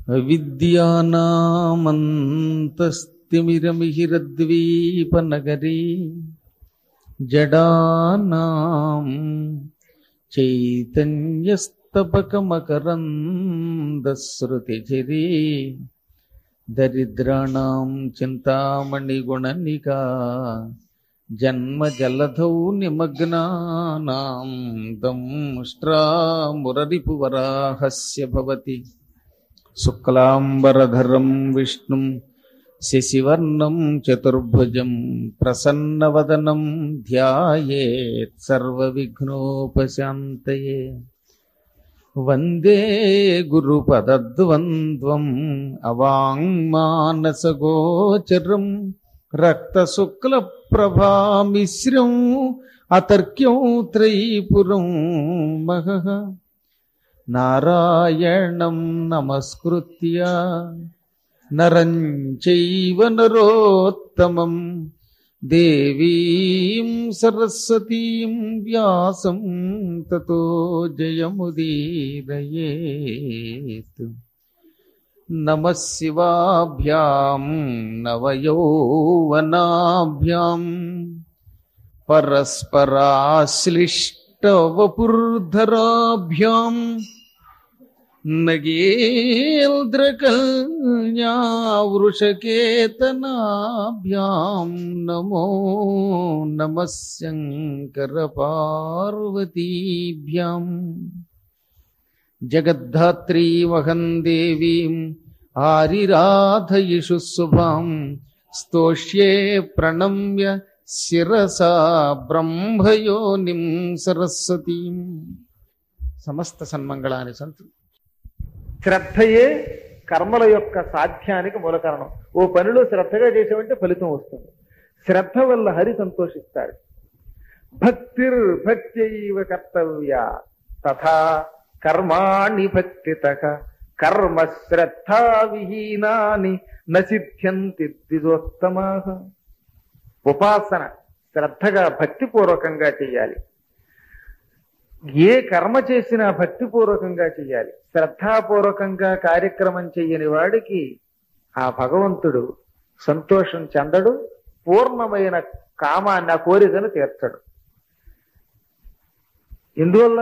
విద్యానామంతస్తిమిరమిహిరద్వీపనగరీ జడానాం చైతన్యస్తపకమకరందశ్రుతిచిరీ దరిద్రాణం చింతామణిగుణనికా జన్మజలధౌ నిమగ్నానాం దంష్ట్రామురరిపువరాహస్య భవతి శుక్లాంబరధరం విష్ణుం శశివర్ణం చతుర్భుజం ప్రసన్నవదనం ధ్యాయేత్ సర్వవిఘ్నోపశాంతయే వందే గురుపదద్వంద్వం అవాంగ్మానసగోచరం రక్తశుక్లప్రభామిశ్రం అతర్క్యం త్రైపురం మహః నారాయణం నమస్కృత్య నరం చైవ నరోత్తమం దేవీం సరస్వతీం వ్యాసం తతో జయముదీరయేత్ నమ శివాభ్యాం నవయౌవనాభ్యాం పరస్పరాశ్లిష్టవపుర్ధరాభ్యాం నగేంద్రకల్యావృషకేతనాభ్యాం నమో నమ శంకరపార్వతీభ్యాం జగద్ధాత్రీమహం దేవీం ఆరిరాధయిషు శుభాం స్తోష్యే ప్రణమ్య శిరసా బ్రహ్మయోనిం సరస్వతీం సమస్త సన్మంగళాన్ని సంతు శ్రద్ధయే కర్మల యొక్క సాధ్యానికి మూల కారణం ఓ పనిలో శ్రద్ధగా చేసామంటే ఫలితం వస్తుంది శ్రద్ధ వల్ల హరి సంతోషిస్తాడు భక్తిర్ భక్త్యైవ కర్తవ్య తథా కర్మాణి భక్తితక కర్మ శ్రద్ధా విహీనాని నసిద్ధ్యంతి ద్విజోత్తమాహ ఉపాసన శ్రద్ధగా భక్తిపూర్వకంగా చేయాలి ఏ కర్మ చేసినా భక్తిపూర్వకంగా చేయాలి శ్రద్ధాపూర్వకంగా కార్యక్రమం చెయ్యని వాడికి ఆ భగవంతుడు సంతోషం చెందడు పూర్ణమైన కామాన్ని ఆ కోరికను తీర్చడు ఇందువల్ల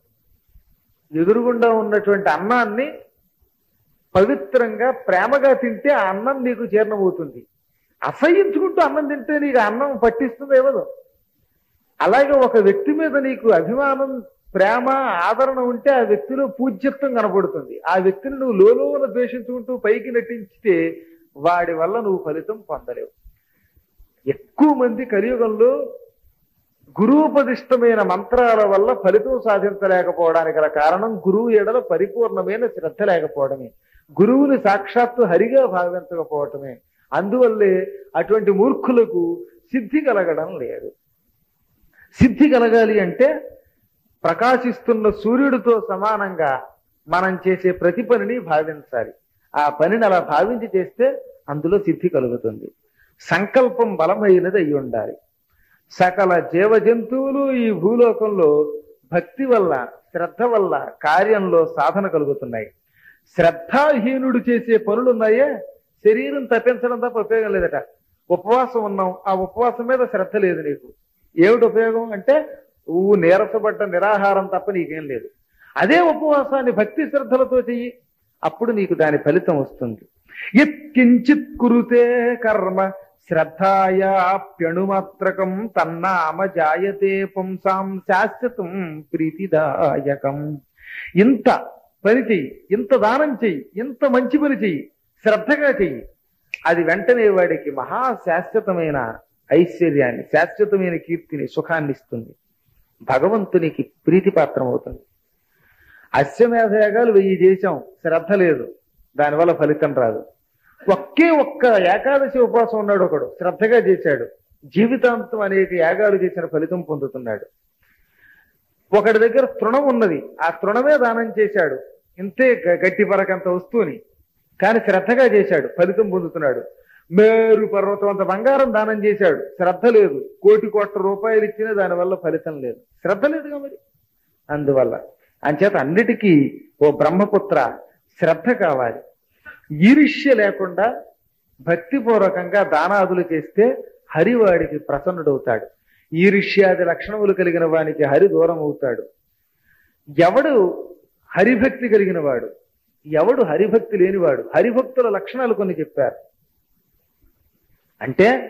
ఎదురుగుండా ఉన్నటువంటి అన్నాన్ని పవిత్రంగా ప్రేమగా తింటే ఆ అన్నం నీకు జీర్ణమవుతుంది అసహించుకుంటూ అన్నం తింటే నీకు అన్నం పట్టిస్తుంది ఏమదో అలాగే ఒక వ్యక్తి మీద నీకు అభిమానం ప్రేమ ఆదరణ ఉంటే ఆ వ్యక్తిలో పూజ్యత్వం కనబడుతుంది ఆ వ్యక్తిని నువ్వు లోలోన ద్వేషించుకుంటూ పైకి నటించితే వాడి వల్ల నువ్వు ఫలితం పొందలేవు ఎక్కువ మంది కలియుగంలో గురూపదిష్టమైన మంత్రాల వల్ల ఫలితం సాధించలేకపోవడానికి గల కారణం గురువు ఎడల పరిపూర్ణమైన శ్రద్ధ లేకపోవడమే గురువుని సాక్షాత్తు హరిగా భావించకపోవటమే అందువల్లే అటువంటి మూర్ఖులకు సిద్ధి కలగడం లేదు సిద్ధి కలగాలి అంటే ప్రకాశిస్తున్న సూర్యుడితో సమానంగా మనం చేసే ప్రతి పనిని భావించాలి ఆ పనిని అలా భావించి చేస్తే అందులో సిద్ధి కలుగుతుంది సంకల్పం బలమైనది అయి ఉండాలి సకల జీవ జంతువులు ఈ భూలోకంలో భక్తి వల్ల శ్రద్ధ వల్ల కార్యంలో సాధన కలుగుతున్నాయి శ్రద్ధాహీనుడు చేసే పనులున్నాయే శరీరం తప్పించడం తప్ప ఉపయోగం లేదట ఉపవాసం ఉన్నాం ఆ ఉపవాసం మీద శ్రద్ధ లేదు నీకు ఏమిటి ఉపయోగం అంటే నువ్వు నీరసపడ్డ నిరాహారం తప్ప నీకేం లేదు అదే ఉపవాసాన్ని భక్తి శ్రద్ధలతో చెయ్యి అప్పుడు నీకు దాని ఫలితం వస్తుంది ఎత్కించిత్ కురుతే కర్మ శ్రద్ధాయాప్యణుమాత్రకం తన్నామ జాయతే పుంసాం శాశ్వతం ప్రీతిదాయకం ఇంత పని చెయ్యి ఇంత దానం చెయ్యి ఇంత మంచి పని చెయ్యి శ్రద్ధగా చెయ్యి అది వెంటనే వాడికి మహా శాశ్వతమైన ఐశ్వర్యాన్ని శాశ్వతమైన కీర్తిని సుఖాన్ని ఇస్తుంది భగవంతునికి ప్రీతిపాత్రం అవుతుంది అశ్వమేధ యాగాలు వెయ్యి చేశాం శ్రద్ధ లేదు దానివల్ల ఫలితం రాదు ఒకే ఒక్క ఏకాదశి ఉపవాసం ఉన్నాడు ఒకడు శ్రద్ధగా చేశాడు జీవితాంతం అనేక యాగాలు చేసిన ఫలితం పొందుతున్నాడు ఒకడి దగ్గర తృణం ఉన్నది ఆ తృణమే దానం చేశాడు ఇంతే గ- గట్టి పరకంత వస్తువుని కానీ శ్రద్ధగా చేశాడు ఫలితం పొందుతున్నాడు మేరు పర్వతం అంత బంగారం దానం చేశాడు శ్రద్ధ లేదు కోటి కోట్ల రూపాయలు ఇచ్చినా దానివల్ల ఫలితం లేదు శ్రద్ధ లేదుగా మరి అందువల్ల అంచేత అన్నిటికీ ఓ బ్రహ్మపుత్ర శ్రద్ధ కావాలి ఈర్ష్య లేకుండా భక్తిపూర్వకంగా దానాదులు చేస్తే హరి వాడికి ప్రసన్నుడవుతాడు ఈర్ష్యాది లక్షణములు కలిగిన వానికి హరి దూరం అవుతాడు ఎవడు హరిభక్తి కలిగిన వాడు ఎవడు హరిభక్తి లేనివాడు హరిభక్తుల లక్షణాలు కొన్ని చెప్పారు అంటే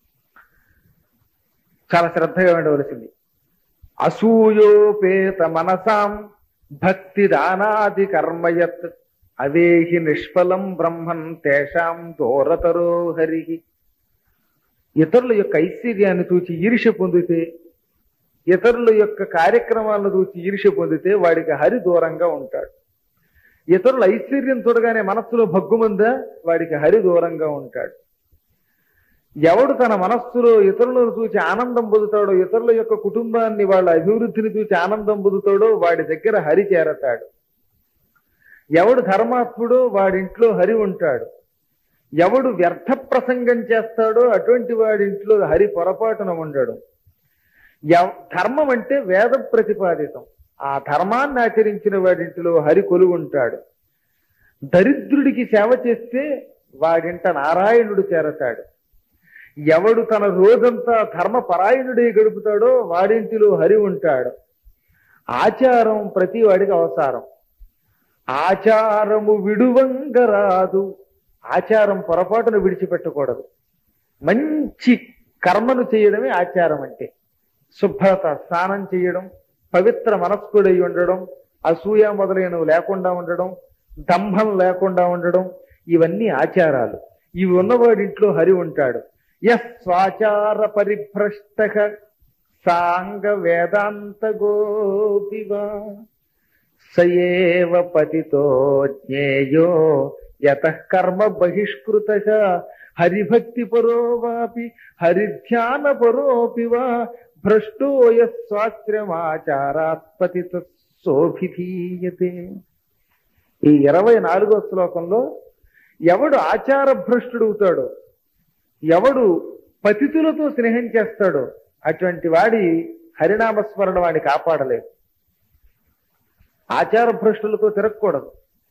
చాలా శ్రద్ధగా ఉండవలసింది అసూయోపేత మనసాం భక్తి దానాది కర్మయత్ అవేహి నిష్ఫలం బ్రహ్మన్ తేషాం దూరతరో హరి ఇతరుల యొక్క ఐశ్వర్యాన్ని చూచి ఈర్ష్య పొందితే ఇతరుల యొక్క కార్యక్రమాలను చూచి ఈర్ష్య పొందితే వాడికి హరి దూరంగా ఉంటాడు ఇతరుల ఐశ్వర్యం చూడగానే మనస్సులో భగ్గుమందా వాడికి హరి దూరంగా ఉంటాడు ఎవడు తన మనస్సులో ఇతరులను చూసి ఆనందం పొందుతాడో ఇతరుల యొక్క కుటుంబాన్ని వాళ్ళ అభివృద్ధిని చూసి ఆనందం పొందుతాడో వాడి దగ్గర హరి చేరతాడు ఎవడు ధర్మాత్ముడో వాడింట్లో హరి ఉంటాడు ఎవడు వ్యర్థ ప్రసంగం చేస్తాడో అటువంటి వాడింట్లో హరి పొరపాటున ఉండడు ఎవ- ధర్మం అంటే వేద ప్రతిపాదితం ఆ ధర్మాన్ని ఆచరించిన వాడింటిలో హరి కొలువుంటాడు దరిద్రుడికి సేవ చేస్తే వాడింట నారాయణుడు చేరతాడు ఎవడు తన రోజంతా ధర్మ పరాయణుడే గడుపుతాడో వాడింటిలో హరి ఉంటాడు ఆచారం ప్రతి వాడికి అవసరం ఆచారము విడువంగరాదు ఆచారం పొరపాటును విడిచిపెట్టకూడదు మంచి కర్మను చేయడమే ఆచారం అంటే శుభ్రత స్నానం చేయడం పవిత్ర మనస్కుడై ఉండడం అసూయ మొదలైనవి లేకుండా ఉండడం దంభం లేకుండా ఉండడం ఇవన్నీ ఆచారాలు ఇవి ఉన్నవాడింట్లో హరి ఉంటాడు ఎస్ స్వాచార పరిభ్రష్ట సాంగ వేదాంత గోపివా సయేవ పతితో జ్ఞేయో యత కర్మ బహిష్కృత హరిభక్తి పరో వాపి హరిధ్యాన పరోపి వా భ్రష్టో యస్వాశ్రమాచారాత్పతి శోభిధీయతే ఈ ఇరవై నాలుగో శ్లోకంలో ఎవడు ఆచార భ్రష్టుడవుతాడో ఎవడు పతితులతో స్నేహం చేస్తాడో అటువంటి వాడి హరినామస్మరణ వాడిని కాపాడలేదు ఆచార భ్రష్టులతో తిరగకూడదు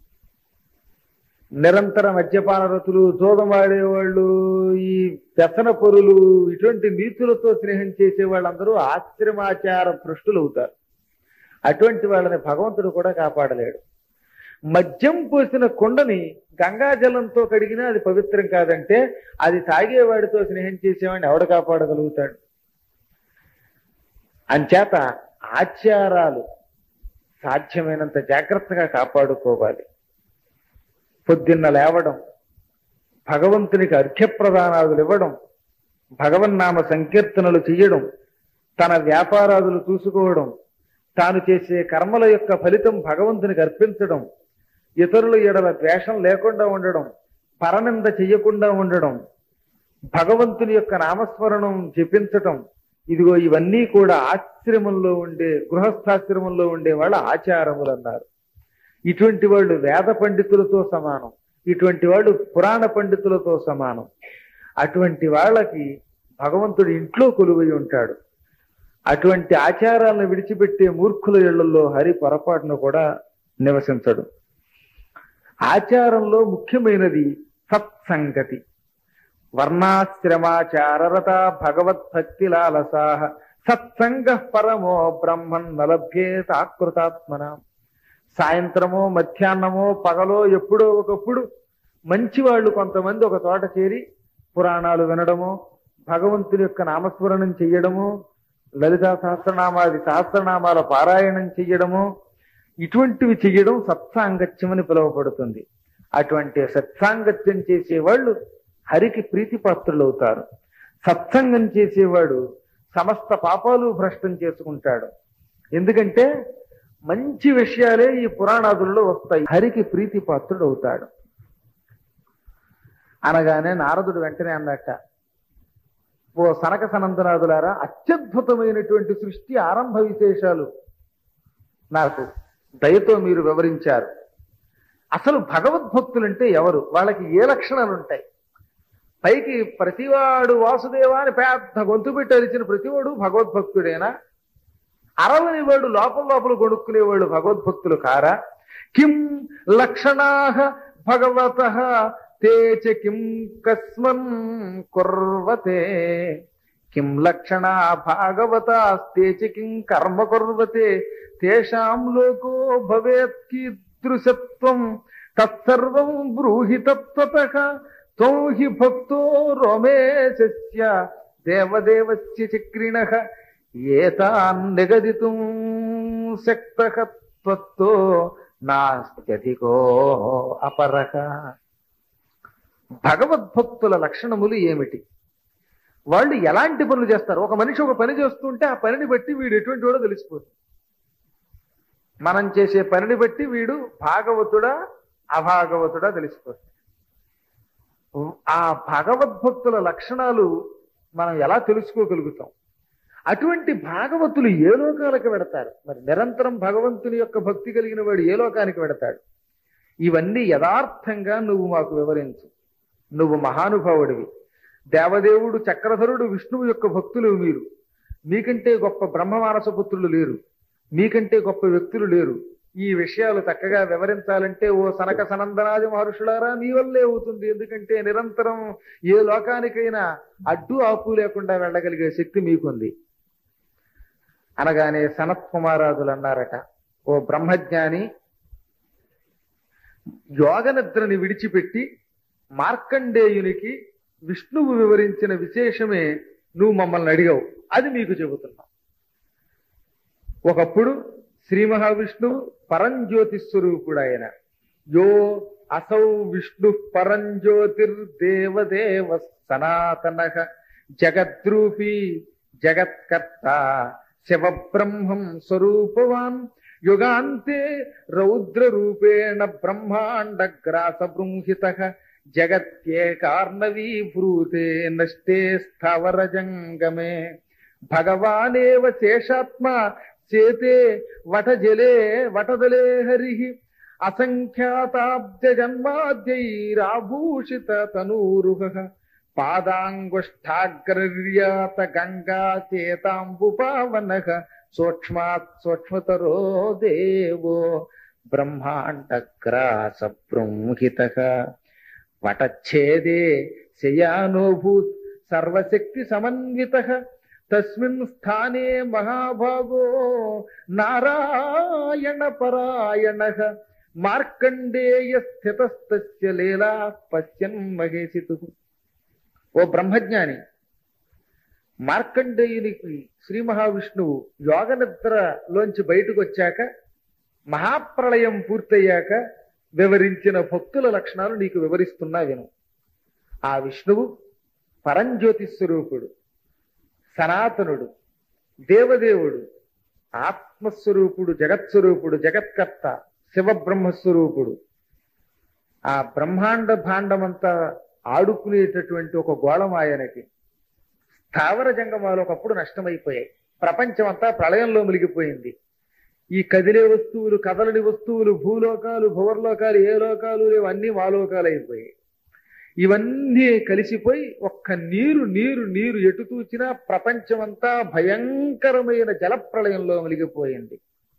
నిరంతర మద్యపాన రతులు జోదమాడేవాళ్ళు ఈ వ్యసన పొరులు ఇటువంటి నీతులతో స్నేహం చేసే వాళ్ళందరూ ఆశ్రమాచార భ్రష్టులు అవుతారు అటువంటి వాళ్ళని భగవంతుడు కూడా కాపాడలేడు మద్యం పోసిన కుండని గంగాజలంతో కడిగినా అది పవిత్రం కాదంటే అది తాగేవాడితో స్నేహం చేసేవాడిని ఎవడు కాపాడగలుగుతాడు అంచేత ఆచారాలు సాధ్యమైనంత జాగ్రత్తగా కాపాడుకోవాలి పొద్దున్న లేవడం భగవంతునికి అర్ఘ్యప్రదానాదులు ఇవ్వడం భగవన్నామ సంకీర్తనలు చెయ్యడం తన వ్యాపారాదులు చూసుకోవడం తాను చేసే కర్మల యొక్క ఫలితం భగవంతునికి అర్పించడం ఇతరుల ఎడల ద్వేషం లేకుండా ఉండడం పరనింద చెయ్యకుండా ఉండడం భగవంతుని యొక్క నామస్మరణం జపించటం ఇదిగో ఇవన్నీ కూడా ఆశ్రమంలో ఉండే గృహస్థాశ్రమంలో ఉండే వాళ్ళ ఆచారములు అన్నారు ఇటువంటి వాళ్ళు వేద పండితులతో సమానం ఇటువంటి వాళ్ళు పురాణ పండితులతో సమానం అటువంటి వాళ్ళకి భగవంతుడు ఇంట్లో కొలువై ఉంటాడు అటువంటి ఆచారాలను విడిచిపెట్టే మూర్ఖుల ఇళ్లలో హరి పొరపాటును కూడా నివసించడు ఆచారంలో ముఖ్యమైనది సత్సంగతి వర్ణాశ్రమాచారరత భగవద్భక్తి లాలసాహ సత్సంగ పరమో బ్రహ్మన్ నలభ్యేత ఆకృతాత్మన సాయంత్రమో మధ్యాహ్నమో పగలో ఎప్పుడో ఒకప్పుడు మంచి వాళ్ళు కొంతమంది ఒక తోట చేరి పురాణాలు వినడము భగవంతుని యొక్క నామస్మరణం చెయ్యడము లలితా సహస్రనామాది సహస్రనామాల పారాయణం చెయ్యడము ఇటువంటివి చెయ్యడం సత్సాంగత్యం అని పిలువబడుతుంది అటువంటి సత్సాంగత్యం చేసేవాళ్ళు హరికి ప్రీతిపాత్రులు అవుతారు సత్సంగం చేసేవాడు సమస్త పాపాలు భ్రష్టం చేసుకుంటాడు ఎందుకంటే మంచి విషయాలే ఈ పురాణాదుల్లో వస్తాయి హరికి ప్రీతిపాత్రుడు అవుతాడు అనగానే నారదుడు వెంటనే అన్నట్ట ఓ సనక సనందనాదులారా అత్యద్భుతమైనటువంటి సృష్టి ఆరంభ విశేషాలు నాకు దయతో మీరు వివరించారు అసలు భగవద్భక్తులంటే ఎవరు వాళ్ళకి ఏ లక్షణాలు ఉంటాయి పైకి ప్రతివాడు వాసుదేవా అని పెద్ద గొంతు పెట్టి అరిచిన ప్రతివాడు భగవద్భక్తుడేనా అరవని వాడు లోపల లోపల కొనుక్కునేవాడు భగవద్భక్తులు కారా కిం లక్షణా భగవత తే చ కిం కస్మన్ కుర్వతే కిం లక్షణా భాగవతాస్తే చ కిం కర్మ కుర్వతే తేషాం లోకో భవేత్ కీదృశత్వం తత్సర్వం బ్రూహి తత్వతః త్వం హి భక్తో రోమేశస్య దేవదేవస్య చక్రిణః ఏతాన్ నిగదితుం శక్తః త్వత్తో నాస్త్యధికో అపరః భగవద్భక్తుల లక్షణములు ఏమిటి వాళ్ళు ఎలాంటి పనులు చేస్తారు ఒక మనిషి ఒక పని చేస్తుంటే ఆ పనిని బట్టి వీడు ఎటువంటి వాడో తెలిసిపోతుంది మనం చేసే పనిని బట్టి వీడు భాగవతుడా అభాగవతుడా తెలిసిపోతుంది ఆ భగవద్భక్తుల లక్షణాలు మనం ఎలా తెలుసుకోగలుగుతాం అటువంటి భాగవతులు ఏ లోకాలకు వెడతారు మరి నిరంతరం భగవంతుని యొక్క భక్తి కలిగిన వాడు ఏ లోకానికి వెడతాడు ఇవన్నీ యథార్థంగా నువ్వు మాకు వివరించు నువ్వు మహానుభావుడివి దేవదేవుడు చక్రధరుడు విష్ణువు యొక్క భక్తులు మీరు మీకంటే గొప్ప బ్రహ్మమానస పుత్రులు లేరు మీకంటే గొప్ప వ్యక్తులు లేరు ఈ విషయాలు చక్కగా వివరించాలంటే ఓ సనక సనందనాది మహర్షులారా మీ వల్లే అవుతుంది ఎందుకంటే నిరంతరం ఏ లోకానికైనా అడ్డు ఆపు లేకుండా వెళ్ళగలిగే శక్తి మీకుంది అనగానే సనత్ కుమారాదులు అన్నారట ఓ బ్రహ్మజ్ఞాని యోగ నిద్రని విడిచిపెట్టి మార్కండేయునికి విష్ణువు వివరించిన విశేషమే నువ్వు మమ్మల్ని అడిగావు అది మీకు చెబుతున్నా ఒకప్పుడు శ్రీ మహావిష్ణువు పరంజ్యోతి స్వరూపుడు ఆయన యో అసౌ విష్ణు పరంజ్యోతిర్దేవదేవ సనాతన జగద్రూపీ జగత్కర్త శివబ్రహ్మం స్వరూపవాన్ యుగాంతే రౌద్ర రూపేణ బ్రహ్మాండ గ్రాస బృంహిత జగత్యేకార్ణవీభూతే నష్టే స్థావర జంగమే భగవానేవ శేషాత్మ చేతే వటజలే వటదలే హరి అసంఖ్యాతాబ్జ జన్మాద్యైరాభూషిత తనూరుహ పాదాంగుష్ఠాగ్రర్యాత గంగా చేతాంబుపావన సూక్ష్మాత్ సూక్ష్మతరో దేవో బ్రహ్మాండగ్రాస బృంహిత వటచ్ఛేదే శయానోభూత్ సర్వశక్తి సమన్విత తస్మిన్ స్థానే మహాభాగో నారాయణ పరాయణ మార్కండేయ స్థితస్తస్య లీలా పశ్యన్ మహేషితు ఓ బ్రహ్మజ్ఞాని మార్కండేయునికి శ్రీ మహావిష్ణువు యోగ నిద్రలోంచి బయటకు వచ్చాక మహాప్రళయం పూర్తయ్యాక వివరించిన భక్తుల లక్షణాలు నీకు వివరిస్తున్నా విను ఆ విష్ణువు పరంజ్యోతి స్వరూపుడు సనాతనుడు దేవదేవుడు ఆత్మస్వరూపుడు జగత్స్వరూపుడు జగత్కర్త శివబ్రహ్మస్వరూపుడు ఆ బ్రహ్మాండ భాండమంతా ఆడుకునేటటువంటి ఒక గోళం ఆయనకి స్థావర జంగమాలు ఒకప్పుడు నష్టమైపోయాయి ప్రపంచం అంతా ప్రళయంలో మునిగిపోయింది ఈ కదిలే వస్తువులు కదలని వస్తువులు భూలోకాలు భువర్లోకాలు ఏ లోకాలు లేవు అన్ని మాలోకాలు అయిపోయాయి ఇవన్నీ కలిసిపోయి ఒక్క నీరు నీరు నీరు ఎటు తూచినా ప్రపంచమంతా భయంకరమైన జల ప్రళయంలో మునిగిపోయింది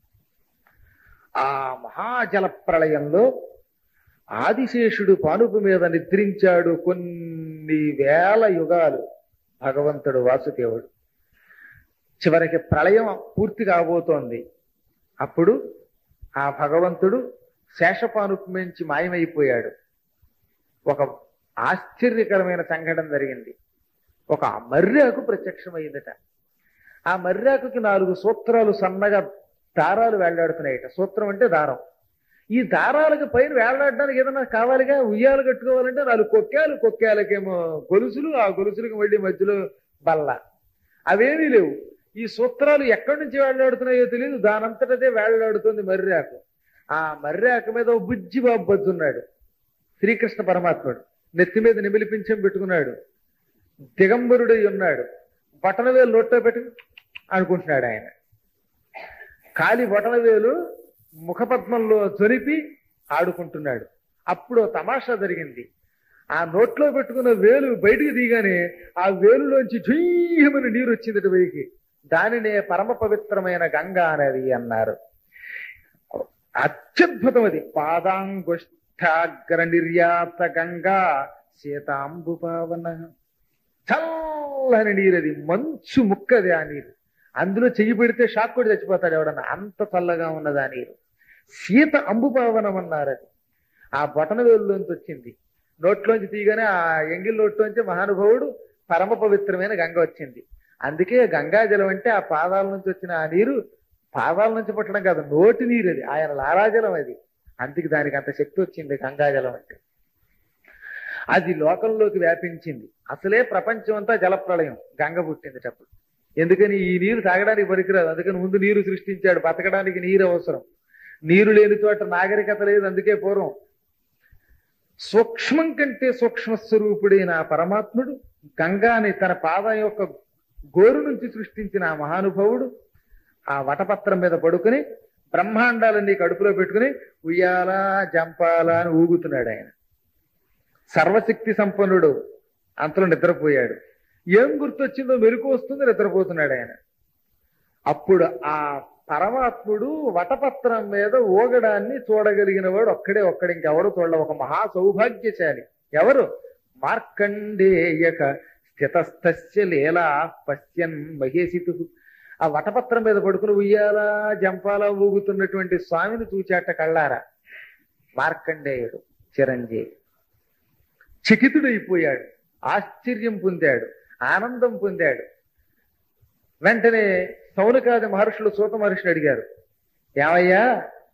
ఆ మహాజల ప్రళయంలో ఆదిశేషుడు పానుపు మీద నిద్రించాడు కొన్ని వేల యుగాలు భగవంతుడు వాసుదేవుడు చివరికి ప్రళయం పూర్తి కాబోతోంది అప్పుడు ఆ భగవంతుడు శేషపానుపు మించి మాయమైపోయాడు ఒక ఆశ్చర్యకరమైన సంఘటన జరిగింది ఒక మర్రాకు ప్రత్యక్షమైందట ఆ మర్రాకుకి నాలుగు సూత్రాలు సన్నగా దారాలు వేళ్లాడుతున్నాయట సూత్రం అంటే దారం ఈ దారాలకు పైన వేళ్లాడడానికి ఏదైనా కావాలిగా ఉయ్యాలు కట్టుకోవాలంటే నాలుగు కొక్కాలు కొక్కాలకేమో గొలుసులు ఆ గొలుసులకు మళ్ళీ మధ్యలో బల్ల అవేమీ లేవు ఈ సూత్రాలు ఎక్కడి నుంచి వేళ్లాడుతున్నాయో తెలియదు దానంతటదే వేళ్లాడుతుంది మర్రాకు ఆ మర్రాకు మీద ఓ బుజ్జి బాబు బజ్జున్నాడు శ్రీకృష్ణ పరమాత్ముడు నెత్తి మీద నిమిలిపించం పెట్టుకున్నాడు దిగంబరుడై ఉన్నాడు బటనవేలు నోట్లో పెట్టి అనుకుంటున్నాడు ఆయన కాలి బొటనవేలు ముఖపద్మంలో జొరిపి ఆడుకుంటున్నాడు అప్పుడు తమాషా జరిగింది ఆ నోట్లో పెట్టుకున్న వేలు బయటికి దిగానే ఆ వేలులోంచి జుయ్యమని నీరు వచ్చిందట వెయ్యికి దానినే పరమ పవిత్రమైన గంగా అనేది అన్నారు అత్యద్భుతం అది పాదాంగుష్ఠ క్షాగ్ర నిర్యాత గంగా సీతాంబు పావన చల్లని నీరది మంచు ముక్కది ఆ నీరు అందులో చెయ్యి పెడితే షాక్ కూడా చచ్చిపోతాడు ఎవడన్నా అంత చల్లగా ఉన్నది ఆ నీరు సీత అంబుపావనం అన్నారు అది ఆ బొటన వేలులోంచి వచ్చింది నోట్లోంచి తీయగానే ఆ ఎంగిల్ నోట్లోంచి మహానుభావుడు పరమ పవిత్రమైన గంగ వచ్చింది అందుకే గంగా జలం అంటే ఆ పాదాల నుంచి వచ్చిన ఆ నీరు పాదాల నుంచి పుట్టడం కాదు నోటి నీరు అది ఆయన లారాజలం అది అందుకే దానికి అంత శక్తి వచ్చింది గంగాజలం అంటే అది లోకంలోకి వ్యాపించింది అసలే ప్రపంచం అంతా జలప్రళయం గంగ పుట్టింది అప్పుడు ఎందుకని ఈ నీరు తాగడానికి పనికిరాదు అందుకని ముందు నీరు సృష్టించాడు బతకడానికి నీరు అవసరం నీరు లేని చోట నాగరికత లేదు అందుకే పూర్వం సూక్ష్మం కంటే సూక్ష్మ స్వరూపుడైన ఆ పరమాత్ముడు గంగాని తన పాదం యొక్క గోరు నుంచి సృష్టించిన ఆ మహానుభావుడు ఆ వటపత్రం మీద పడుకుని బ్రహ్మాండాలన్నీ కడుపులో పెట్టుకుని ఉయ్యాలా జంపాలా అని ఊగుతున్నాడు ఆయన సర్వశక్తి సంపన్నుడు అంతలో నిద్రపోయాడు ఏం గుర్తొచ్చిందో మెరుకు వస్తుంది నిద్రపోతున్నాడు ఆయన అప్పుడు ఆ పరమాత్ముడు వటపత్రం మీద ఊగడాన్ని చూడగలిగిన వాడు ఒక్కడే ఒక్కడే ఇంకెవరు చూడలే ఒక మహా సౌభాగ్యశాలి ఎవరు మార్కండేయక స్థితస్థస్య లీలా పశ్యన్ మహేషితు ఆ వటపత్రం మీద పడుకుని ఉయ్యాలా జంపాలా ఊగుతున్నటువంటి స్వామిని చూచాట కళ్ళారా మార్కండేయుడు చిరంజీవి చకితుడైపోయాడు ఆశ్చర్యం పొందాడు ఆనందం పొందాడు వెంటనే సౌనకాది మహర్షులు సూత మహర్షిని అడిగారు ఏమయ్యా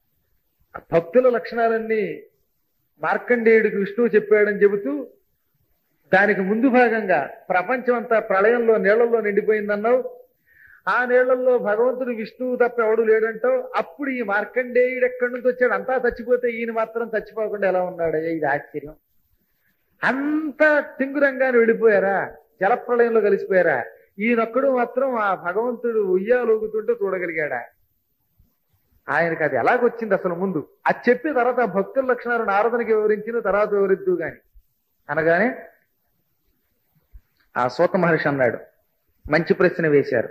భక్తుల లక్షణాలన్నీ మార్కండేయుడికి విష్ణువు చెప్పాడని చెబుతూ దానికి ముందు భాగంగా ప్రపంచం అంతా ప్రళయంలో నీళ్లలో నిండిపోయిందన్నావు ఆ నీళ్లలో భగవంతుడు విష్ణువు తప్ప ఎవడు లేడంటావు అప్పుడు ఈ మార్కండేయుడు ఎక్కడి నుంచి వచ్చాడు అంతా చచ్చిపోతే ఈయన మాత్రం చచ్చిపోకుండా ఎలా ఉన్నాడు ఇది ఆశ్చర్యం అంత తింగురంగానే వెళ్ళిపోయారా జలప్రళయంలో కలిసిపోయారా ఈయనొక్కడు మాత్రం ఆ భగవంతుడు ఉయ్యాలూగుతుంటే చూడగలిగాడా ఆయనకి అది ఎలాగొచ్చింది అసలు ముందు అది చెప్పి తర్వాత ఆ భక్తుల లక్షణాలు నారదునికి వివరించిన తర్వాత వివరిద్దు గాని అనగానే ఆ సూత మహర్షి అన్నాడు మంచి ప్రశ్న వేశారు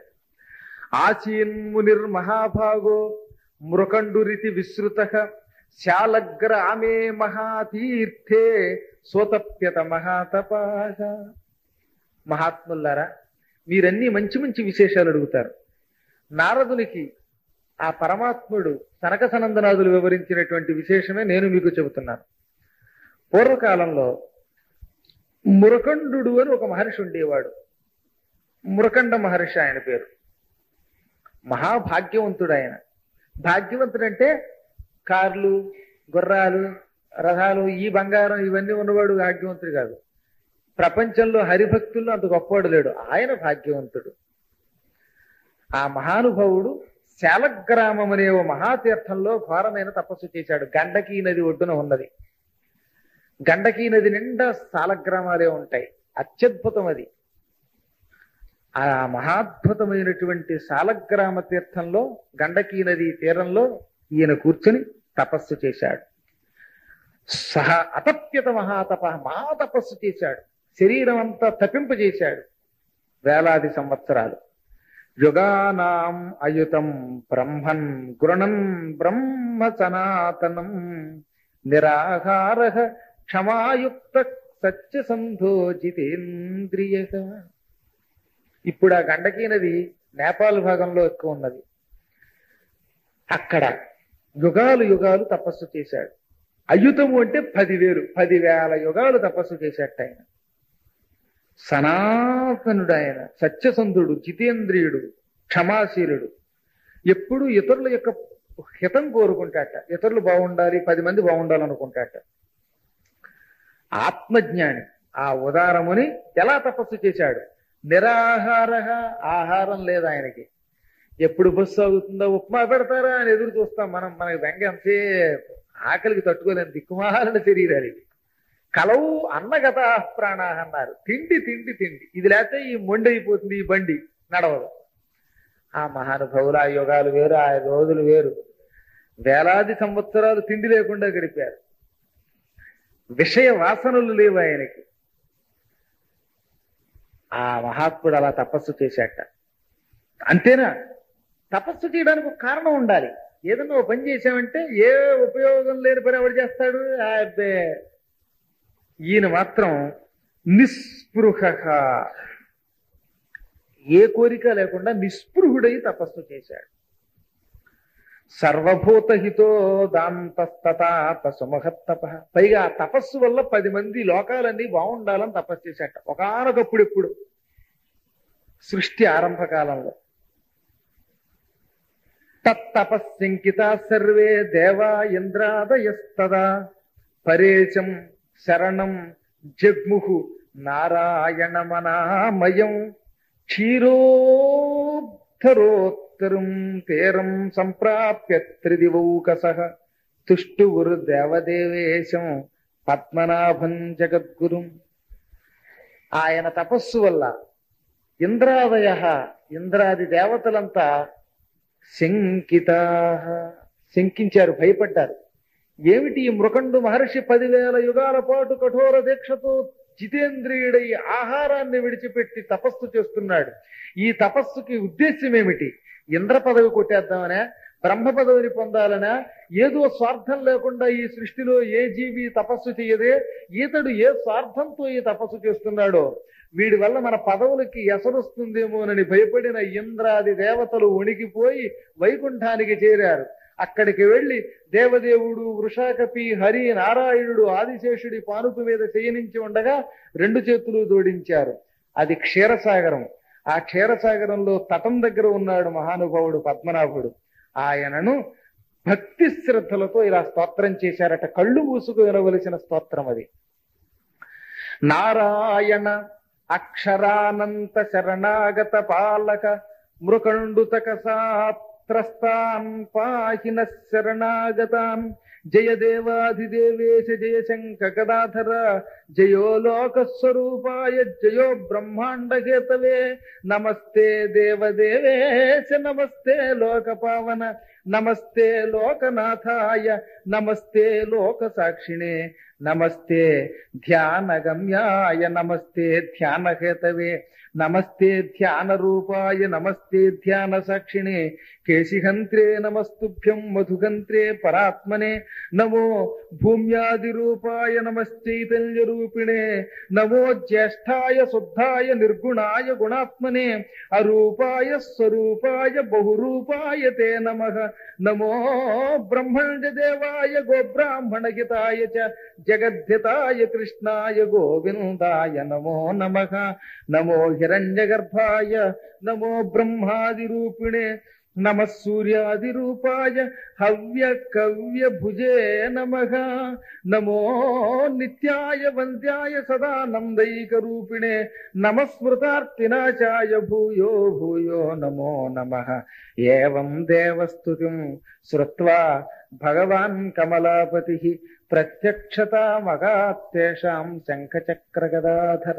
ఆసీన్మునిర్మహాభాగో మృకండురితి విశ్రుత శాలగ్రామే మహాతీర్థే సోతప్యత మహాతపాస మహాత్ములారా మీరన్నీ మంచి మంచి విశేషాలు అడుగుతారు నారదునికి ఆ పరమాత్ముడు సనక సనందనాదులు వివరించినటువంటి విశేషమే నేను మీకు చెబుతున్నాను పూర్వకాలంలో మురకండు అని ఒక మహర్షి ఉండేవాడు మురకండ మహర్షి ఆయన పేరు మహాభాగ్యవంతుడు ఆయన భాగ్యవంతుడంటే కార్లు గుర్రాలు రథాలు ఈ బంగారం ఇవన్నీ ఉన్నవాడు భాగ్యవంతుడు కాదు ప్రపంచంలో హరిభక్తుల్లో అంత గొప్పవాడు లేడు ఆయన భాగ్యవంతుడు ఆ మహానుభావుడు శాలగ్రామం అనే ఓ మహాతీర్థంలో ఘోరమైన తపస్సు చేశాడు గండకీ నది ఒడ్డున ఉన్నది గండకీ నది నిండా శాలగ్రామాలే ఉంటాయి అత్యద్భుతం అది ఆ మహాద్భుతమైనటువంటి శాలగ్రామ తీర్థంలో గండకీ నది తీరంలో ఈయన కూర్చుని తపస్సు చేశాడు సహ అతప్యత మహాతప మహాతపస్సు చేశాడు శరీరం అంతా తప్పింపజేశాడు వేలాది సంవత్సరాలు యుగానాం అయుతం బ్రహ్మన్ గృణన్ బ్రహ్మ సనాతనం నిరాహార క్షమాయుక్త సత్యసంధో జితేంద్రియ ఇప్పుడు ఆ గండకీ నది నేపాల్ భాగంలో ఎక్కువ ఉన్నది అక్కడ యుగాలు యుగాలు తపస్సు చేశాడు అయుతము అంటే పదివేలు పదివేల యుగాలు తపస్సు చేశాట ఆయన సనాతనుడు ఆయన సత్యసంధుడు జితేంద్రియుడు క్షమాశీలుడు ఎప్పుడు ఇతరుల యొక్క హితం కోరుకుంటాట ఇతరులు బాగుండాలి పది మంది బాగుండాలనుకుంటాట ఆత్మజ్ఞాని ఆ ఉదారముని ఎలా తపస్సు చేశాడు నిరాహార ఆహారం లేదు ఆయనకి ఎప్పుడు బస్సు అవుతుందో ఉప్మా పెడతారా అని ఎదురు చూస్తాం మనం మనకి బెంగ అంతే ఆకలికి తట్టుకోలేని దిక్కుమాలని శరీరాలు ఇవి కలవు అన్నగత ప్రాణ అన్నారు తిండి తిండి తిండి ఇది లేకపోతే ఈ మొండి అయిపోతుంది ఈ బండి నడవదు ఆ మహానుభావులు ఆ యుగాలు వేరు ఆ రోజులు వేరు వేలాది సంవత్సరాలు తిండి లేకుండా గడిపారు విషయ వాసనలు లేవు ఆయనకి ఆ మహాత్ముడు అలా తపస్సు చేశాట అంతేనా తపస్సు చేయడానికి ఒక కారణం ఉండాలి ఏదన్నా ఓ పని చేశామంటే ఏ ఉపయోగం లేని పని ఎవడు చేస్తాడు అబ్బే ఈయన మాత్రం నిస్పృహ ఏ కోరిక లేకుండా నిస్పృహుడై తపస్సు చేశాడు సర్వభూతహితో దాంతస్తతాపసుమహత్తప పైగా ఆ తపస్సు వల్ల పది మంది లోకాలన్నీ బాగుండాలని తపస్సు చేశాట ఒకనొకప్పుడు ఇప్పుడు సృష్టి ఆరంభ కాలంలో తత్తపస్సింకిత సర్వే దేవా ఇంద్రాదయస్తదా పరేశం శరణం జగ్ముహు నారాయణమనామయం క్షీరోద్ధరోత్తరం తీరం సంప్రాప్య త్రిదివౌకస తుష్టుగురు దేవదేవేశం పద్మనాభం జగద్గురుం ఆయన తపస్సు వల్ల ఇంద్రాదయ ఇంద్రాది దేవతలంతా శంకిత శంకించారు భయపడ్డారు ఏమిటి ఈ మృకండు మహర్షి పదివేల యుగాల పాటు కఠోర దీక్షతో జితేంద్రియుడై ఆహారాన్ని విడిచిపెట్టి తపస్సు చేస్తున్నాడు ఈ తపస్సుకి ఉద్దేశ్యం ఏమిటి ఇంద్ర పదవి కొట్టేద్దామనే బ్రహ్మ పదవిని పొందాలనా ఏదో స్వార్థం లేకుండా ఈ సృష్టిలో ఏ జీవి తపస్సు చేయదే ఈతడు ఏ స్వార్థంతో ఈ తపస్సు చేస్తున్నాడో వీడి వల్ల మన పదవులకి ఎసరొస్తుందేమోనని భయపడిన ఇంద్రాది దేవతలు వణికిపోయి వైకుంఠానికి చేరారు అక్కడికి వెళ్లి దేవదేవుడు వృషాకపి హరి నారాయణుడు ఆదిశేషుడి పానుపు మీద శయనించి ఉండగా రెండు చేతులు జోడించారు అది క్షీరసాగరం ఆ క్షీరసాగరంలో తటం దగ్గర ఉన్నాడు మహానుభావుడు పద్మనాభుడు ఆయనను భక్తి శ్రద్ధలతో ఇలా స్తోత్రం చేశారట కళ్ళు మూసుకు వినవలసిన స్తోత్రం అది నారాయణ అక్షరానంత శరణాగత పాలక మృకండుతక సాత్రస్తాన్ పాహిన శరణాగతాన్ జయ దేవాధిదేవేశ జయ శంఖ గదాధర జయో లోకస్వరూపాయ జయో బ్రహ్మాండకేతవే నమస్తే దేవదేవేశ నమస్తే లోకపావన నమస్తే లోకనాథాయ నమస్తే లోక సాక్షిణే నమస్తే ధ్యానగమ్యాయ నమస్తే ధ్యానహేతవే నమస్తే ధ్యాన రూపాయ నమస్తే ధ్యాన సాక్షిణే కేశిహంత్రే నమస్తుభ్యం మధుగంత్రే పరాత్మనే నమో భూమ్యాది రూపాయ నమశ్చైతన్య రూపిణే నమో జ్యేష్ఠాయ శుద్ధాయ నిర్గుణాయ గుణాత్మనే అరూపాయ స్వరూపాయ బహురూపాయ తే నమ నమో బ్రహ్మణ్య దేవాయ గోబ్రాహ్మణహితాయ చ జగద్ధితాయ కృష్ణాయ గోవిందాయ నమో నమ నమో హిరణ్యగర్భాయ నమో బ్రహ్మాదిరూపిణే నమ సూర్యాదిరూపాయ హవ్య కవ్య భుజే నమ నమో నిత్యాయ వంద్యాయ సదానందైక రూపిణే నమస్మృతార్తినాచాయ భూయో భూయో నమో నమ ఏం దేవస్తుతిం శ్రుత్వా భగవాన్ కమలాపతి ప్రత్యక్షతామగాత్తేషాం శంఖచక్రగదాధర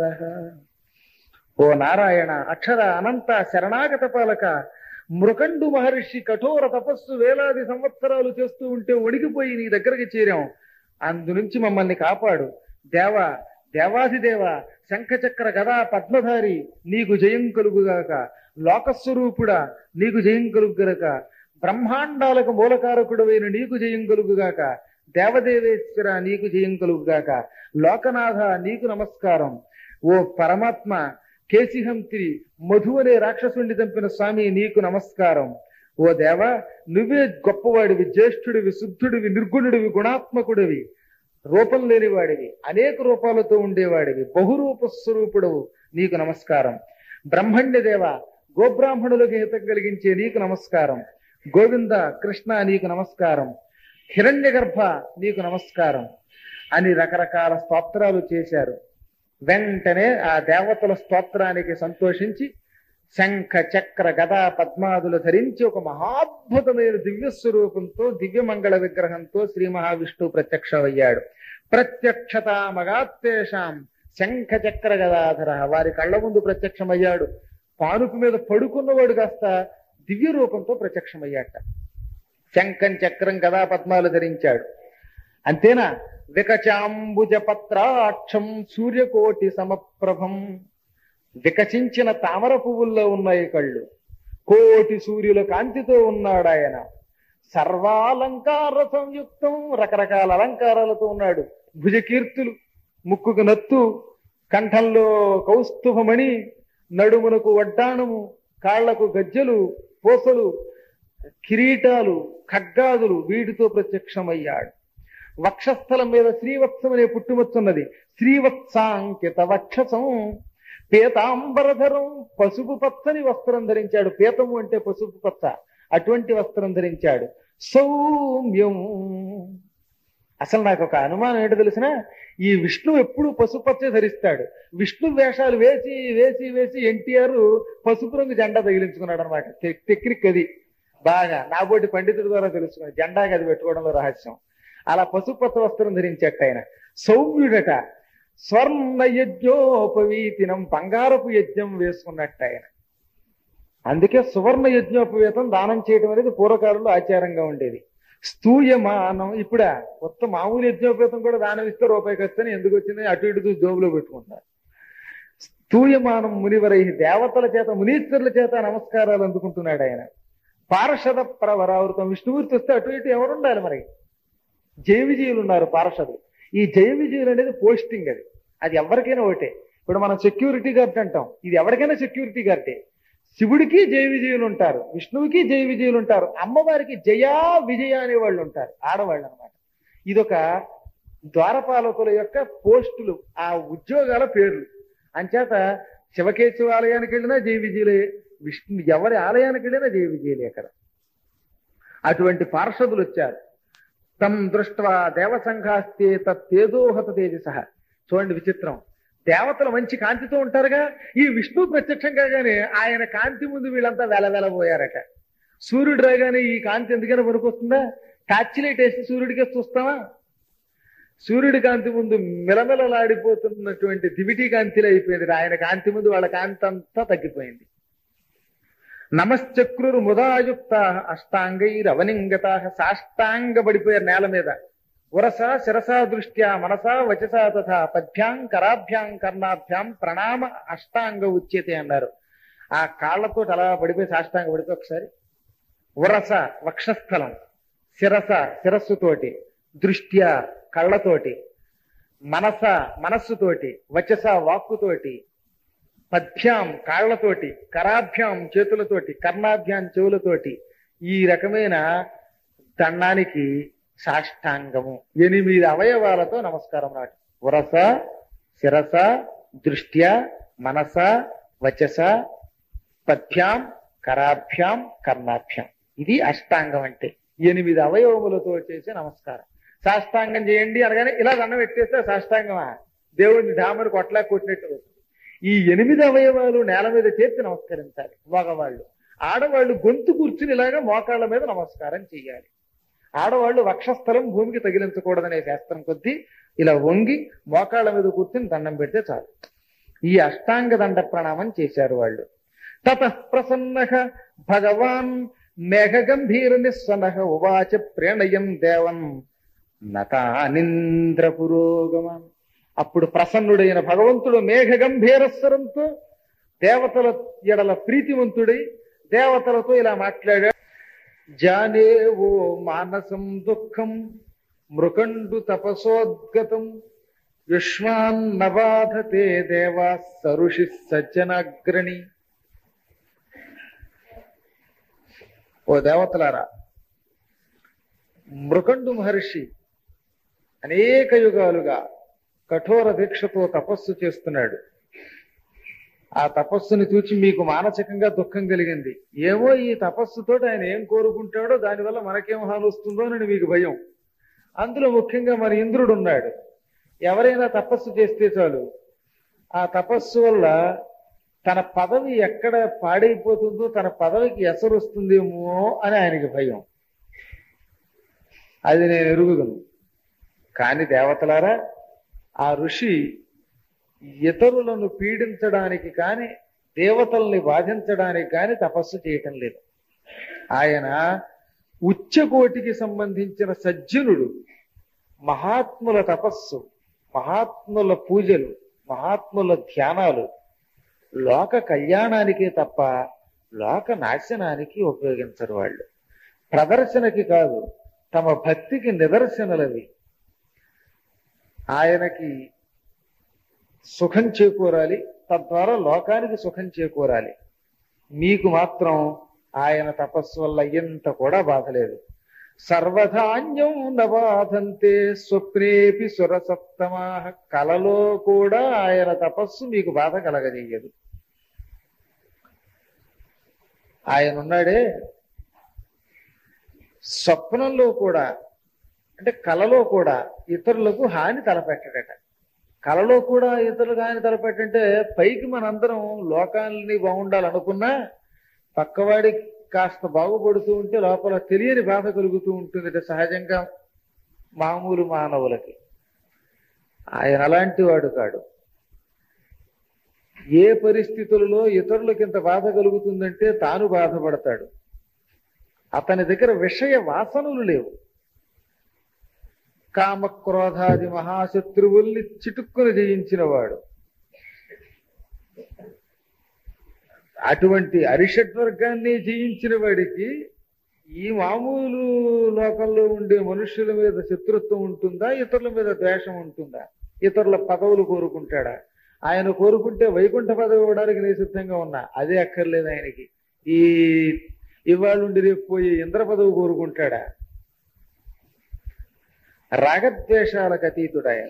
ఓ నారాయణ అక్షర అనంత శరణాగత పాలక మృకండు మహర్షి కఠోర తపస్సు వేలాది సంవత్సరాలు చేస్తూ ఉంటే వణికిపోయి నీ దగ్గరికి చేరాం అందు నుంచి మమ్మల్ని కాపాడు దేవ దేవాధిదేవ శంఖచక్ర గదా పద్మధారి నీకు జయం కలుగుగాక లోకస్వరూపుడా నీకు జయం కలుగుగలక బ్రహ్మాండాలకు మూలకారకుడవైన నీకు జయం కలుగుగాక దేవదేవేశ్వర నీకు జయం కలుగుగాక లోకనాథ నీకు నమస్కారం ఓ పరమాత్మ కేశిహంత్రి మధు అనే రాక్షసుని చంపిన స్వామి నీకు నమస్కారం ఓ దేవ నువ్వే గొప్పవాడివి జ్యేష్ఠుడివి శుద్ధుడివి నిర్గుణుడివి గుణాత్మకుడివి రూపం లేనివాడివి అనేక రూపాలతో ఉండేవాడివి బహురూప స్వరూపుడవు నీకు నమస్కారం బ్రహ్మణ్య దేవ గోబ్రాహ్మణులకు హితం కలిగించే నీకు నమస్కారం గోవింద కృష్ణ నీకు నమస్కారం హిరణ్య గర్భ నీకు నమస్కారం అని రకరకాల స్తోత్రాలు చేశారు వెంటనే ఆ దేవతల స్తోత్రానికి సంతోషించి శంఖ చక్ర గదా పద్మాదులు ధరించి ఒక మహాద్భుతమైన దివ్య స్వరూపంతో దివ్యమంగళ విగ్రహంతో శ్రీ మహావిష్ణువు ప్రత్యక్షమయ్యాడు ప్రత్యక్షతామగాత్తేషాం శంఖ చక్ర గదాధర వారి కళ్ళ ముందు ప్రత్యక్షమయ్యాడు పానుపు మీద పడుకున్నవాడు కాస్త దివ్య రూపంతో ప్రత్యక్షమయ్యాట శంఖం చక్రం గదా పద్మాలు ధరించాడు అంతేనా వికచాంబుజ పత్రాక్షం సూర్యకోటి సమప్రభం వికసించిన తామర పువ్వుల్లో ఉన్నాయి కళ్ళు కోటి సూర్యుల కాంతితో ఉన్నాడు ఆయన సర్వాలంకార సంయుక్తం రకరకాల అలంకారాలతో ఉన్నాడు భుజకీర్తులు ముక్కుకు నత్తు కంఠంలో కౌస్తుభమణి నడుమునకు వడ్డాణము కాళ్లకు గజ్జలు పూసలు కిరీటాలు ఖడ్గాదులు వీటితో ప్రత్యక్షమయ్యాడు వక్షస్థలం మీద శ్రీవత్సం అనే పుట్టుమచ్చున్నది శ్రీవత్సాంకిత వక్షసం పీతాంబరధరం పసుపు పచ్చని వస్త్రం ధరించాడు పీతము అంటే పసుపు పచ్చ అటువంటి వస్త్రం ధరించాడు సౌమ్యం అసలు నాకు ఒక అనుమానం ఏంటో తెలిసిన ఈ విష్ణు ఎప్పుడు పసుపు పచ్చ ధరిస్తాడు విష్ణు వేషాలు వేసి వేసి వేసి ఎన్టీఆర్ పసుపు రంగు జెండా తగిలించుకున్నాడు అనమాట టెక్నిక్ అది బాగా నాబోటి పండితుడి ద్వారా తెలుసుకుని జెండాకి అది పెట్టుకోవడంలో రహస్యం అలా పసుపు పచ్చ వస్త్రం ధరించట ఆయన సౌమ్యుడట స్వర్ణ యజ్ఞోపవీతినం బంగారపు యజ్ఞం వేసుకున్నట్టు ఆయన అందుకే సువర్ణ యజ్ఞోపవీతం దానం చేయడం అనేది పూర్వకాలంలో ఆచారంగా ఉండేది స్తూయమానం ఇప్పుడా కొత్త మామూలు యజ్ఞోపేతం కూడా దానం ఇస్తే రూపాయికి వస్తేనే ఎందుకు వచ్చింది అటు ఇటు చూసి జోబులో పెట్టుకుంటారు స్తూయమానం మునివరై దేవతల చేత మునీశ్వరుల చేత నమస్కారాలు అందుకుంటున్నాడు ఆయన పార్షద ప్రవరావృతం విష్ణుమూర్తి వస్తే అటు ఇటు ఎవరు ఉండాలి మరి జయ విజయులు ఉన్నారు పార్షదులు ఈ జయ విజయులు అనేది పోస్టింగ్ అది అది ఎవరికైనా ఒకటే ఇప్పుడు మనం సెక్యూరిటీ గార్డ్ అంటాం ఇది ఎవరికైనా సెక్యూరిటీ గార్డే శివుడికి జయ విజయులు ఉంటారు విష్ణువుకి జయ విజయులు ఉంటారు అమ్మవారికి జయా విజయ అనే వాళ్ళు ఉంటారు ఆడవాళ్ళు అనమాట ఇదొక ద్వారపాలకుల యొక్క పోస్టులు ఆ ఉద్యోగాల పేర్లు అంచేత శివకేశవ ఆలయానికి వెళ్ళినా జయ విజయులే విష్ణు ఎవరి ఆలయానికి వెళ్ళినా జయ విజయులే అక్కడ అటువంటి పార్షదులు వచ్చారు తం దృష్ట్వా దేవసంఘాస్తే తేజోహత తేజస చూడండి విచిత్రం దేవతలు మంచి కాంతితో ఉంటారుగా ఈ విష్ణు ప్రత్యక్షం కాగానే ఆయన కాంతి ముందు వీళ్ళంతా వెలవెలబోయారట సూర్యుడు రాగానే ఈ కాంతి ఎందుకైనా పనికొస్తుందా టార్చ్ లైట్ వేసి సూర్యుడికే చూస్తావా సూర్యుడి కాంతి ముందు మిలమిలలాడిపోతున్నటువంటి దివిటి కాంతిలో అయిపోయింది ఆయన కాంతి ముందు వాళ్ళ కాంతి అంతా తగ్గిపోయింది నమశ్చక్రురు ముదాయుక్త అష్టాంగైరవనింగత సాష్టాంగ పడిపోయారు నేల మీద ఉరస శిరస దృష్ట్యా మనసా వచసా తథా పద్భ్యాం కరాభ్యాం కర్ణాభ్యాం ప్రణామ అష్టాంగ ఉచ్యతే అన్నారు ఆ కాళ్లతో అలా పడిపోయి సాష్టాంగ పడిపోయి ఒకసారి ఉరస వక్షస్థలం శిరస శిరస్సుతోటి దృష్ట్యా కళ్ళతోటి మనస మనస్సుతోటి వచస వాక్కుతోటి పద్భ్యాం కాళ్లతోటి కరాభ్యాం చేతులతోటి కర్ణాభ్యాం చెవులతోటి ఈ రకమైన దండానికి సాష్టాంగము ఎనిమిది అవయవాలతో నమస్కారం నాటి ఉరస శిరస దృష్ట్యా మనస వచస పద్భ్యాం కరాభ్యాం కర్ణాభ్యాం ఇది అష్టాంగం అంటే ఎనిమిది అవయవములతో చేసే నమస్కారం సాష్టాంగం చేయండి అనగానే ఇలా దండం పెట్టేస్తే సాష్టాంగమా దేవుడిని డామరు కొట్లా కొట్టినట్టు అవుతుంది. ఈ ఎనిమిది అవయవాలు నేల మీద చేర్చి నమస్కరించాలి మగవాళ్ళు ఆడవాళ్ళు గొంతు కూర్చుని ఇలాగా మోకాళ్ళ మీద నమస్కారం చేయాలి ఆడవాళ్ళు వక్షస్థలం భూమికి తగిలించకూడదనే శాస్త్రం కొద్దీ ఇలా వంగి మోకాళ్ళ మీద కూర్చుని దండం పెడితే చాలు ఈ అష్టాంగ దండ ప్రణామం చేశారు వాళ్ళు తత ప్రసన్న భగవాన్ మేఘ గంభీర నిస్వన ఉవాచ ప్రేణయం దేవం నతానింద్ర పురోగమం అప్పుడు ప్రసన్నుడైన భగవంతుడు మేఘ గంభీర స్వరంతో దేవతల ఎడల ప్రీతివంతుడై దేవతలతో ఇలా మాట్లాడాడు జానేవో మానసం దుఃఖం మృకండు తపసోద్గతం యుష్మాన్ నబాధతే దేవా సరుషి సజ్జనాగ్రణి ఓ దేవతలారా మృకండు మహర్షి అనేక యుగాలుగా కఠోర దీక్షతో తపస్సు చేస్తున్నాడు ఆ తపస్సుని చూచి మీకు మానసికంగా దుఃఖం కలిగింది ఏమో ఈ తపస్సుతో ఆయన ఏం కోరుకుంటాడో దానివల్ల మనకేం హాని వస్తుందో అని మీకు భయం అందులో ముఖ్యంగా మన ఇంద్రుడు ఉన్నాడు ఎవరైనా తపస్సు చేస్తే చాలు ఆ తపస్సు వల్ల తన పదవి ఎక్కడ పాడైపోతుందో తన పదవికి ఎసరు వస్తుందేమో అని ఆయనకి భయం అది నేను ఎరుగుదును కాని దేవతలారా ఆ ఋషి ఇతరులను పీడించడానికి కాని దేవతల్ని బాధించడానికి కాని తపస్సు చేయటం లేదు ఆయన ఉచ్చకోటికి సంబంధించిన సజ్జనుడు మహాత్ముల తపస్సు మహాత్ముల పూజలు మహాత్ముల ధ్యానాలు లోక కళ్యాణానికే తప్ప లోక నాశనానికి ఉపయోగించరు వాళ్ళు ప్రదర్శనకి కాదు తమ భక్తికి నిదర్శనలవి ఆయనకి సుఖం చేకూరాలి తద్వారా లోకానికి సుఖం చేకూరాలి మీకు మాత్రం ఆయన తపస్సు వల్ల ఎంత కూడా బాధలేదు సర్వధాన్యం నబాధంతే స్వప్నేపి సురసప్తమా కలలో కూడా ఆయన తపస్సు మీకు బాధ కలగజేయదు ఆయన ఉన్నాడే స్వప్నంలో కూడా అంటే కలలో కూడా ఇతరులకు హాని తలపెట్టడట కలలో కూడా ఇతరులకు హాని తలపెట్టంటే పైకి మనందరం లోకాలని బాగుండాలనుకున్నా పక్కవాడి కాస్త బాగుపడుతూ ఉంటే లోపల తెలియని బాధ కలుగుతూ ఉంటుంది సహజంగా మామూలు మానవులకి ఆయన అలాంటి వాడు కాడు ఏ పరిస్థితులలో ఇతరులకు ఇంత బాధ కలుగుతుందంటే తాను బాధపడతాడు అతని దగ్గర విషయ వాసనలు లేవు కామ క్రోధాది మహాశత్రువుల్ని చిటుక్కుని జయించిన వాడు అటువంటి అరిషడ్వర్గాన్ని జయించిన వాడికి ఈ మామూలు లోకంలో ఉండే మనుషుల మీద శత్రుత్వం ఉంటుందా ఇతరుల మీద ద్వేషం ఉంటుందా ఇతరుల పదవులు కోరుకుంటాడా ఆయన కోరుకుంటే వైకుంఠ పదవి ఇవ్వడానికి నేను సిద్ధంగా ఉన్నా అదే అక్కర్లేదు ఆయనకి ఈ ఇవాళ ఉండి రేపు పోయి ఇంద్ర పదవి కోరుకుంటాడా రాగద్వేషాలకు అతీతుడు ఆయన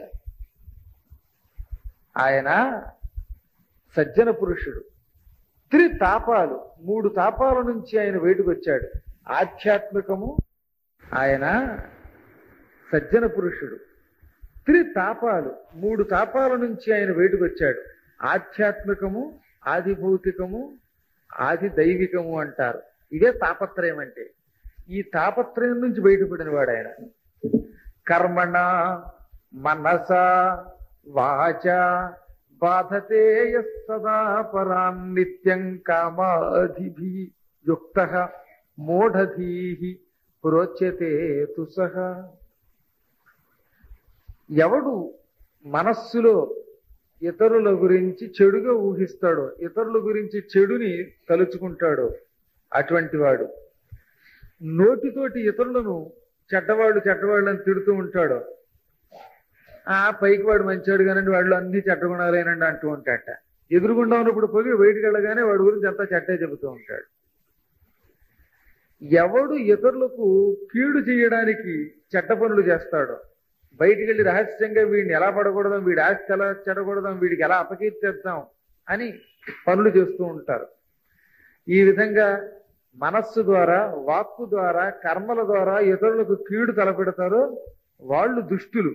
ఆయన సజ్జన పురుషుడు త్రితాపాలు మూడు తాపాల నుంచి ఆయన బయటకు వచ్చాడు ఆధ్యాత్మికము ఆయన సజ్జన పురుషుడు త్రితాపాలు మూడు తాపాల నుంచి ఆయన బయటకు వచ్చాడు ఆధ్యాత్మికము ఆది భౌతికము ఆది దైవికము అంటారు ఇదే తాపత్రయం అంటే ఈ తాపత్రయం నుంచి బయటపడిన వాడు ఆయన కర్మణ మనస వాచ బాధతే యః సదా పరాన్ నిత్యం కామాధిభి యుక్త మూఢధీ ప్రోచ్యతే తుసహ ఎవడు మనస్సులో ఇతరుల గురించి చెడుగా ఊహిస్తాడో ఇతరుల గురించి చెడుని తలుచుకుంటాడో అటువంటి వాడు నోటితోటి ఇతరులను చెడ్డవాళ్ళు చెడ్డవాళ్ళు అని తిడుతూ ఉంటాడు ఆ పైకి వాడు మంచివాడు కానండి వాళ్ళు అన్ని చెడ్డగుణాలేనండి అంటూ ఉంటాడట ఎదురుగుండా ఉన్నప్పుడు పోయి బయటికి వెళ్ళగానే వాడి గురించి అంతా చెడ్డే చెబుతూ ఉంటాడు ఎవడు ఇతరులకు కీడు చేయడానికి చెడ్డ పనులు చేస్తాడో బయటికి వెళ్ళి రహస్యంగా వీడిని ఎలా పడకూడదాం వీడి ఆస్తి ఎలా చెడకూడదాం వీడికి ఎలా అపకీర్తిద్దాం అని పనులు చేస్తూ ఉంటారు ఈ విధంగా మనస్సు ద్వారా వాక్కు ద్వారా కర్మల ద్వారా ఇతరులకు కీడు తలపెడతారో వాళ్ళు దుష్టులు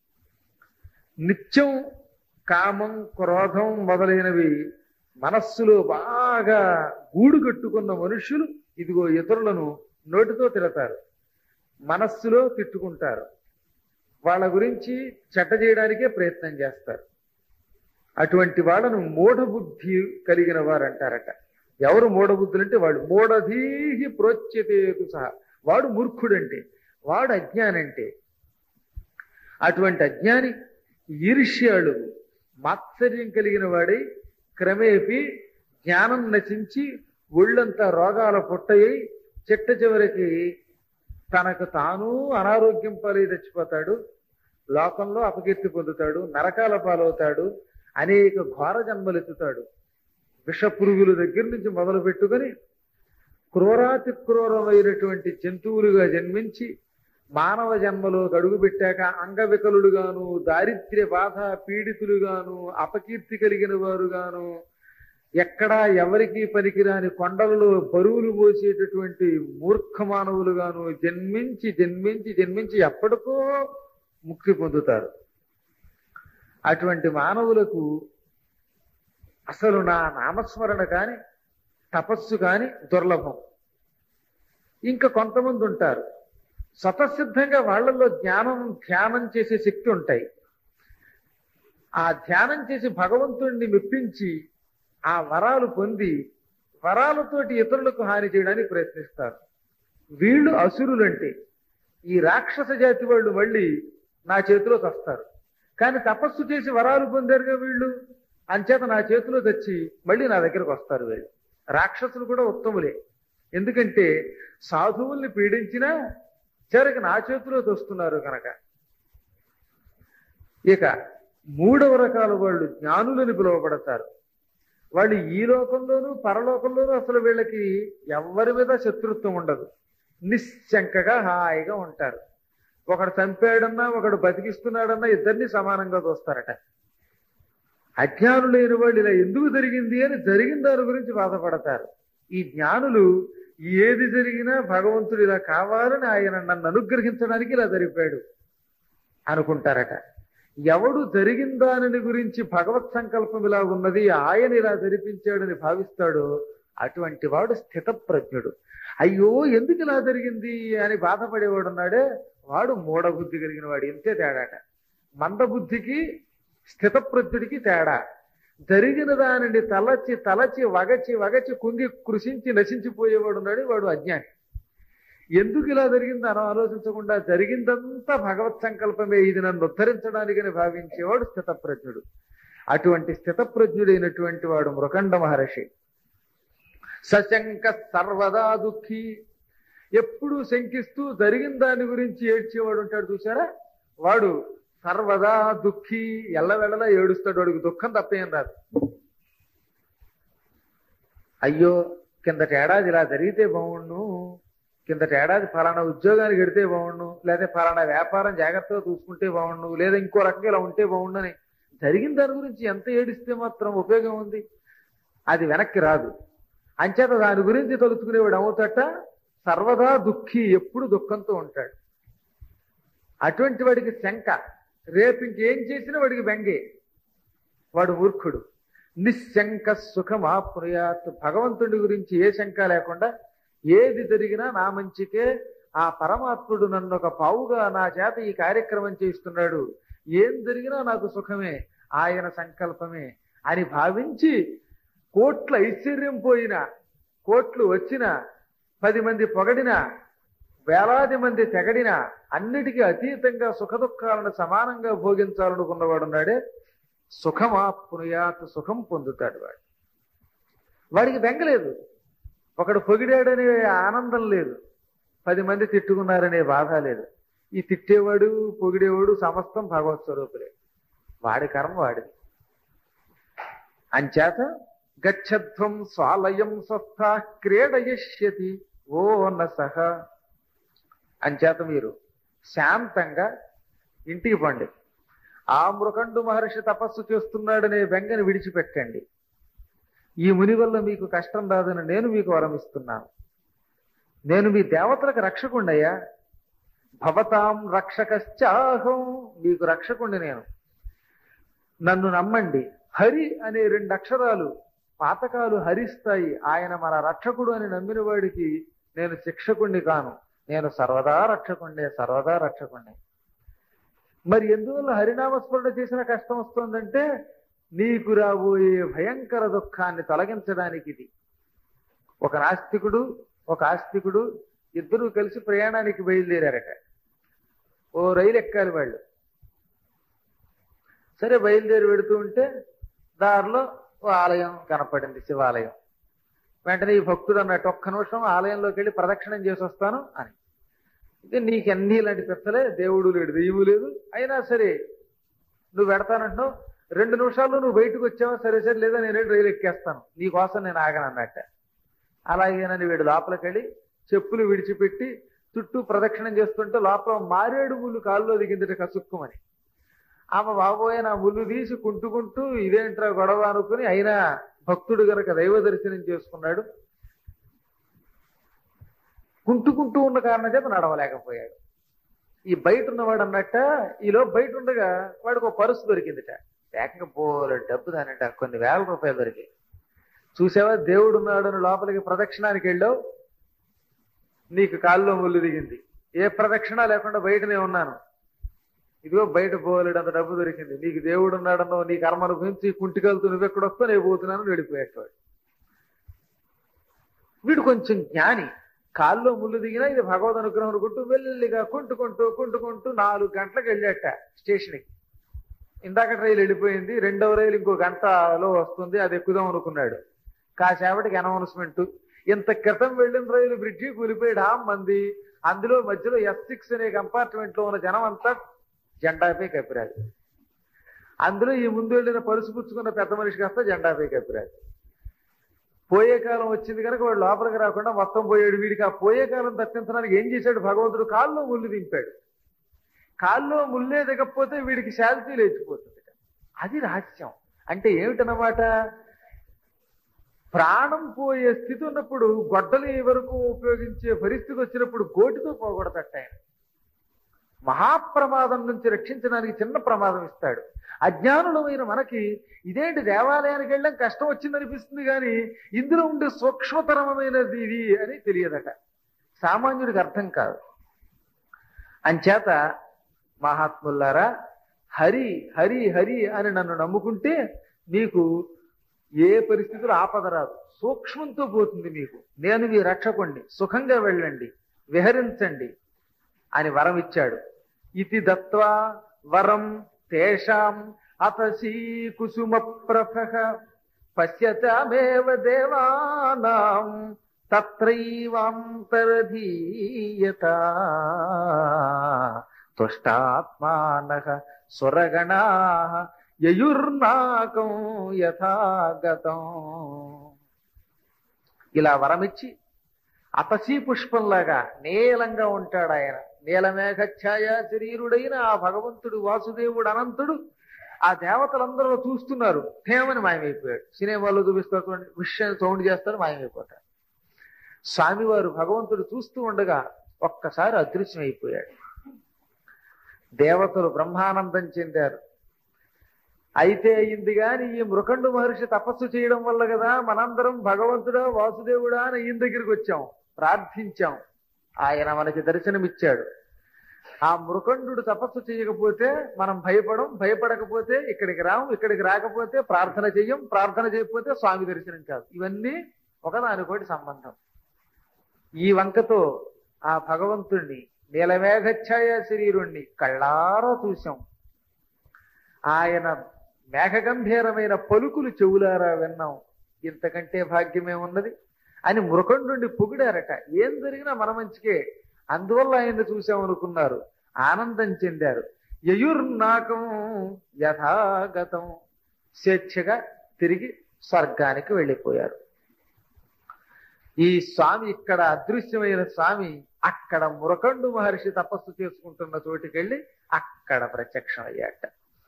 నిత్యం కామం క్రోధం మొదలైనవి మనస్సులో బాగా గూడు కట్టుకున్న మనుషులు ఇదిగో ఇతరులను నోటితో తిడతారు మనస్సులో తిట్టుకుంటారు వాళ్ళ గురించి చెడ్డ చేయడానికే ప్రయత్నం చేస్తారు అటువంటి వాళ్ళను మూఢబుద్ధి కలిగిన వారు అంటారట ఎవరు మూఢబుద్ధులు అంటే వాడు మూఢధీహి ప్రోచ్యతేతు సహా వాడు మూర్ఖుడంటే వాడు అజ్ఞానంటే అటువంటి అజ్ఞాని ఈర్ష్యాడు మాత్సర్యం కలిగిన వాడై క్రమేపి జ్ఞానం నశించి ఒళ్ళంతా రోగాల పుట్టయి చిట్ట చివరికి తనకు తాను అనారోగ్యం పాలై చచ్చిపోతాడు లోకంలో అపకీర్తి పొందుతాడు నరకాల పాలవుతాడు అనేక ఘోర జన్మలెత్తుతాడు విష పురుగుల దగ్గర నుంచి మొదలు పెట్టుకొని క్రూరాతి క్రూరమైనటువంటి జంతువులుగా జన్మించి మానవ జన్మలో అడుగు పెట్టాక అంగవికలుడుగాను దారిద్ర్య బాధ పీడితులుగాను అపకీర్తి కలిగిన వారుగాను ఎక్కడా ఎవరికి పనికిరాని కొండలలో బరువులు మోసేటటువంటి మూర్ఖ మానవులుగాను జన్మించి జన్మించి జన్మించి ఎప్పటికో ముక్తి పొందుతారు అటువంటి మానవులకు అసలు నా నామస్మరణ కాని తపస్సు కాని దుర్లభం ఇంకా కొంతమంది ఉంటారు స్వతసిద్ధంగా వాళ్ళల్లో జ్ఞానం ధ్యానం చేసే శక్తి ఉంటాయి ఆ ధ్యానం చేసి భగవంతుణ్ణి మెప్పించి ఆ వరాలు పొంది వరాలతోటి ఇతరులకు హాని చేయడానికి ప్రయత్నిస్తారు వీళ్ళు అసురులంటే ఈ రాక్షస జాతి వాళ్ళు మళ్ళీ నా చేతిలోకి వస్తారు కానీ తపస్సు చేసి వరాలు పొందారుగా వీళ్ళు అంచేత నా చేతిలో తెచ్చి మళ్ళీ నా దగ్గరకు వస్తారు వీళ్ళు రాక్షసులు కూడా ఉత్తములే ఎందుకంటే సాధువుల్ని పీడించినా చివరికి నా చేతిలో తోస్తున్నారు కనుక ఇక మూడవ రకాల వాళ్ళు జ్ఞానులని పిలువబడతారు వాళ్ళు ఈ లోకంలోనూ పరలోకంలోనూ అసలు వీళ్ళకి ఎవరి మీద శత్రుత్వం ఉండదు నిశ్శంకగా హాయిగా ఉంటారు ఒకడు చంపాడన్నా ఒకడు బతికిస్తున్నాడన్నా ఇద్దరిని సమానంగా చూస్తారట అజ్ఞానులైన వాళ్ళు ఇలా ఎందుకు జరిగింది అని జరిగిన దాని గురించి బాధపడతారు ఈ జ్ఞానులు ఏది జరిగినా భగవంతుడు ఇలా కావాలని ఆయన నన్ను అనుగ్రహించడానికి ఇలా జరిపాడు అనుకుంటారట ఎవడు జరిగిన దానిని గురించి భగవత్ సంకల్పం ఇలా ఉన్నది ఆయన ఇలా జరిపించాడని భావిస్తాడో అటువంటి వాడు స్థితప్రజ్ఞుడు అయ్యో ఎందుకు ఇలా జరిగింది అని బాధపడేవాడు ఉన్నాడే వాడు మూఢబుద్ధి కలిగిన వాడు ఇంతే తేడాట మందబుద్ధికి స్థితప్రజ్ఞుడికి తేడా జరిగిన దానిని తలచి తలచి వగచి వగచి కుంగి కృషించి నశించిపోయేవాడు ఉన్నాడు వాడు అజ్ఞాని ఎందుకు ఇలా జరిగింది అని ఆలోచించకుండా జరిగిందంతా భగవత్ సంకల్పమే ఇది నన్ను ఉద్ధరించడానికని భావించేవాడు స్థితప్రజ్ఞుడు అటువంటి స్థితప్రజ్ఞుడైనటువంటి వాడు మృకండ మహర్షి సశంక సర్వదా దుఃఖి ఎప్పుడు శంకిస్తూ జరిగిన దాని గురించి ఏడ్చేవాడు ఉంటాడు చూసారా వాడు సర్వదా దుఃఖి ఎల్లవెళ్ళలా ఏడుస్తాడు వాడికి దుఃఖం తప్పేం రాదు అయ్యో కిందటి ఏడాది ఇలా జరిగితే బాగుండు కిందటి ఏడాది ఫలానా ఉద్యోగానికి ఎడితే బాగుండు లేదా ఫలానా వ్యాపారం జాగ్రత్తగా చూసుకుంటే బాగుండు లేదా ఇంకో రకంగా ఇలా ఉంటే బాగుండు అని జరిగిన దాని గురించి ఎంత ఏడిస్తే మాత్రం ఉపయోగం ఉంది అది వెనక్కి రాదు అంచేత దాని గురించి తలుచుకునేవాడు అవుతట సర్వదా దుఃఖి ఎప్పుడు దుఃఖంతో ఉంటాడు అటువంటి వాడికి శంక రేపు ఇంకేం చేసినా వాడికి బెంగే వాడు మూర్ఖుడు నిశంక సుఖమాప్నుయాత్ భగవంతుడి గురించి ఏ శంక లేకుండా ఏది జరిగినా నా మంచికే ఆ పరమాత్ముడు నన్ను ఒక పావుగా నా చేత ఈ కార్యక్రమం చేస్తున్నాడు ఏం జరిగినా నాకు సుఖమే ఆయన సంకల్పమే అని భావించి కోట్ల ఐశ్వర్యం పోయిన కోట్లు వచ్చిన పది మంది పొగడిన వేలాది మంది తెగడిన అన్నిటికీ అతీతంగా సుఖ దుఃఖాలను సమానంగా భోగించాలనుకున్నవాడు ఉన్నాడే సుఖమాప్నుయాత్ సుఖం పొందుతాడు వాడు వాడికి బెంగలేదు ఒకడు పొగిడాడనే ఆనందం లేదు పది మంది తిట్టుకున్నారనే బాధ లేదు ఈ తిట్టేవాడు పొగిడేవాడు సమస్తం భగవత్ స్వరూపులే వాడి కర్మ వాడిది అంచేత గచ్చధ్వం స్వాలయం స్వస్థ క్రీడయిష్యతి ఓ సహ అంచేత మీరు శాంతంగా ఇంటికి పండి ఆ మృకండు మహర్షి తపస్సు చేస్తున్నాడనే బెంగని విడిచిపెట్టండి ఈ ముని వల్ల మీకు కష్టం రాదని నేను మీకు వరమిస్తున్నాను నేను మీ దేవతలకు రక్షకుండయ్యా భవతాం రక్షకశ్చాహం మీకు రక్షకుండి నేను నన్ను నమ్మండి హరి అనే రెండు అక్షరాలు పాతకాలు హరిస్తాయి ఆయన మన రక్షకుడు అని నమ్మిన వాడికి నేను శిక్షకుణ్ణి కాను నేను సర్వదా రక్షకుండే సర్వదా రక్షకుండే మరి ఎందువల్ల హరినామస్మరణ చేసిన కష్టం వస్తుందంటే నీకు రాబోయే భయంకర దుఃఖాన్ని తొలగించడానికి ఇది ఒక నాస్తికుడు ఒక ఆస్తికుడు ఇద్దరూ కలిసి ప్రయాణానికి బయలుదేరారట ఓ రైలు ఎక్కాలి వాళ్ళు సరే బయలుదేరి పెడుతూ ఉంటే దారిలో ఓ ఆలయం కనపడింది శివాలయం వెంటనే ఈ భక్తుడు అన్నట్టు ఒక్క నిమిషం ఆలయంలోకి వెళ్ళి ప్రదక్షిణం చేసి వస్తాను అని ఇది నీకు అన్ని ఇలాంటి పెద్దలే దేవుడు లేడు దెయ్యము లేదు అయినా సరే నువ్వు పెడతానంటున్నావు రెండు నిమిషాల్లో నువ్వు బయటకు వచ్చావా సరే సరే లేదా నేను వెళ్ళి రైలు ఎక్కేస్తాను నీ కోసం నేను ఆగను అన్నట్ట అలాగేనని వీడు లోపలికి వెళ్ళి చెప్పులు విడిచిపెట్టి చుట్టూ ప్రదక్షిణం చేస్తుంటే లోపల మారేడు ముళ్ళు కాల్లో దిగిందిట కసుక్కుమని ఆమె బాబోయే నా ముళ్ళు తీసి కుంటుకుంటూ ఇదేంట్రా గొడవ అనుకుని అయినా భక్తుడు గనక దైవ దర్శనం చేసుకున్నాడు కుంటుకుంటూ ఉన్న కారణం చేత నడవలేకపోయాడు ఈ బయట ఉన్నవాడు అన్నట్ట ఈలో బయట ఉండగా వాడికి ఒక పరుసు దొరికిందిట ఏకంగా పోలే డబ్బు దానిట కొన్ని వేల రూపాయలు దొరికి చూసావా దేవుడు ఉన్నాడని లోపలికి ప్రదక్షిణానికి వెళ్ళావు నీకు కాల్లో ముళ్ళు దిగింది ఏ ప్రదక్షిణ లేకుండా బయటనే ఉన్నాను ఇదిగో బయట పోలేడు అంత డబ్బు దొరికింది నీకు దేవుడు ఉన్నాడన్నో నీ కర్మ అనుభవించి కుంటికలతో నువ్వు ఎక్కడొస్తా నేను పోతున్నాను వెళ్ళిపోయేటవాడు వీడు కొంచెం జ్ఞాని కాల్లో ముళ్ళు దిగినా ఇది భగవద్ అనుగ్రహం అనుకుంటూ వెళ్ళిగా కుంటుకుంటూ కుంటుకుంటూ నాలుగు గంటలకు వెళ్ళాట స్టేషన్కి ఇందాక రైలు వెళ్ళిపోయింది రెండవ రైలు ఇంకో గంటలో వస్తుంది అది ఎక్కుదాం అనుకున్నాడు కాసేపటికి అనౌన్స్మెంట్ ఇంత క్రితం వెళ్ళిన రైలు బ్రిడ్జి కూలిపోయి డామ్ మంది అందులో మధ్యలో ఎస్ సిక్స్ అనే కంపార్ట్మెంట్ లో ఉన్న జనం అంతా జెండాపై కప్పిరారు అందులో ఈ ముందు వెళ్ళిన పరుసు పుచ్చుకున్న పెద్ద మనిషి కాస్త జెండాపై కప్పిరారు పోయే కాలం వచ్చింది కనుక వాడు లోపలికి రాకుండా మొత్తం పోయాడు వీడికి ఆ పోయే కాలం తప్పించడానికి ఏం చేశాడు భగవంతుడు కాల్లో ముళ్ళు దింపాడు కాల్లో ముల్లే దిగకపోతే వీడికి శాంతి లేచిపోతుంది అది రహస్యం అంటే ఏమిటన్నమాట ప్రాణం పోయే స్థితి ఉన్నప్పుడు గొడ్డలి వరకు ఉపయోగించే పరిస్థితి వచ్చినప్పుడు గోటితో పోగొడతట ఆయన మహాప్రమాదం నుంచి రక్షించడానికి చిన్న ప్రమాదం ఇస్తాడు అజ్ఞానులమైన మనకి ఇదేంటి దేవాలయానికి వెళ్ళడం కష్టం వచ్చిందనిపిస్తుంది కానీ ఇందులో ఉండే సూక్ష్మతరమైనది ఇది అని తెలియదట సామాన్యుడికి అర్థం కాదు అంచేత మహాత్ములారా హరి హరి హరి అని నన్ను నమ్ముకుంటే మీకు ఏ పరిస్థితులు ఆపద రాదు సూక్ష్మంతో పోతుంది మీకు నేను మీ రక్షకుణ్ణి సుఖంగా వెళ్ళండి విహరించండి అని వరం ఇచ్చాడు ఇది దత్వా వరం తేషాం అతసీ కుసుమ ప్రభ పశ్యతమేవ దేవానాం తత్రైవాంతరధీయత తుష్టాత్మానః సురగణా యయుర్నాకం యథాగతం ఇలా వరమిచ్చి అతసీ పుష్పంలాగా నీలంగా ఉంటాడు ఆయన నీలమేఘ ఛాయ శరీరుడైన ఆ భగవంతుడు వాసుదేవుడు అనంతుడు ఆ దేవతలందరూ చూస్తున్నారు హేమని మాయమైపోయాడు సినిమాలో చూపిస్తారు చూడండి విషయం సౌండ్ చేస్తారు మాయమైపోతాడు స్వామివారు భగవంతుడు చూస్తూ ఉండగా ఒక్కసారి అదృశ్యం అయిపోయాడు దేవతలు బ్రహ్మానందం చెందారు అయితే అయింది గాని ఈ మృకండు మహర్షి తపస్సు చేయడం వల్ల కదా మనందరం భగవంతుడా వాసుదేవుడా అని ఈయన దగ్గరికి వచ్చాం ప్రార్థించాం ఆయన మనకి దర్శనమిచ్చాడు ఆ మృకండు తపస్సు చేయకపోతే మనం భయపడం భయపడకపోతే ఇక్కడికి రాం ఇక్కడికి రాకపోతే ప్రార్థన చెయ్యం ప్రార్థన చేయకపోతే స్వామి దర్శనం కాదు ఇవన్నీ ఒకదానికోటి సంబంధం ఈ వంకతో ఆ భగవంతుణ్ణి నీలమేఘఛాయ శరీరుణ్ణి కళ్ళారా చూశాం ఆయన మేఘగంభీరమైన పలుకులు చెవులారా విన్నాం ఇంతకంటే భాగ్యమే ఉన్నది అని మృకండుండి పొగిడారట ఏం జరిగినా మన మంచికే అందువల్ల ఆయన చూసామనుకున్నారు ఆనందం చెందారు యయుర్నాకం యథాగతం స్వేచ్ఛగా తిరిగి స్వర్గానికి వెళ్ళిపోయారు ఈ స్వామి ఇక్కడ అదృశ్యమైన స్వామి అక్కడ మురకండు మహర్షి తపస్సు చేసుకుంటున్న చోటికెళ్ళి అక్కడ ప్రత్యక్షం అయ్యాట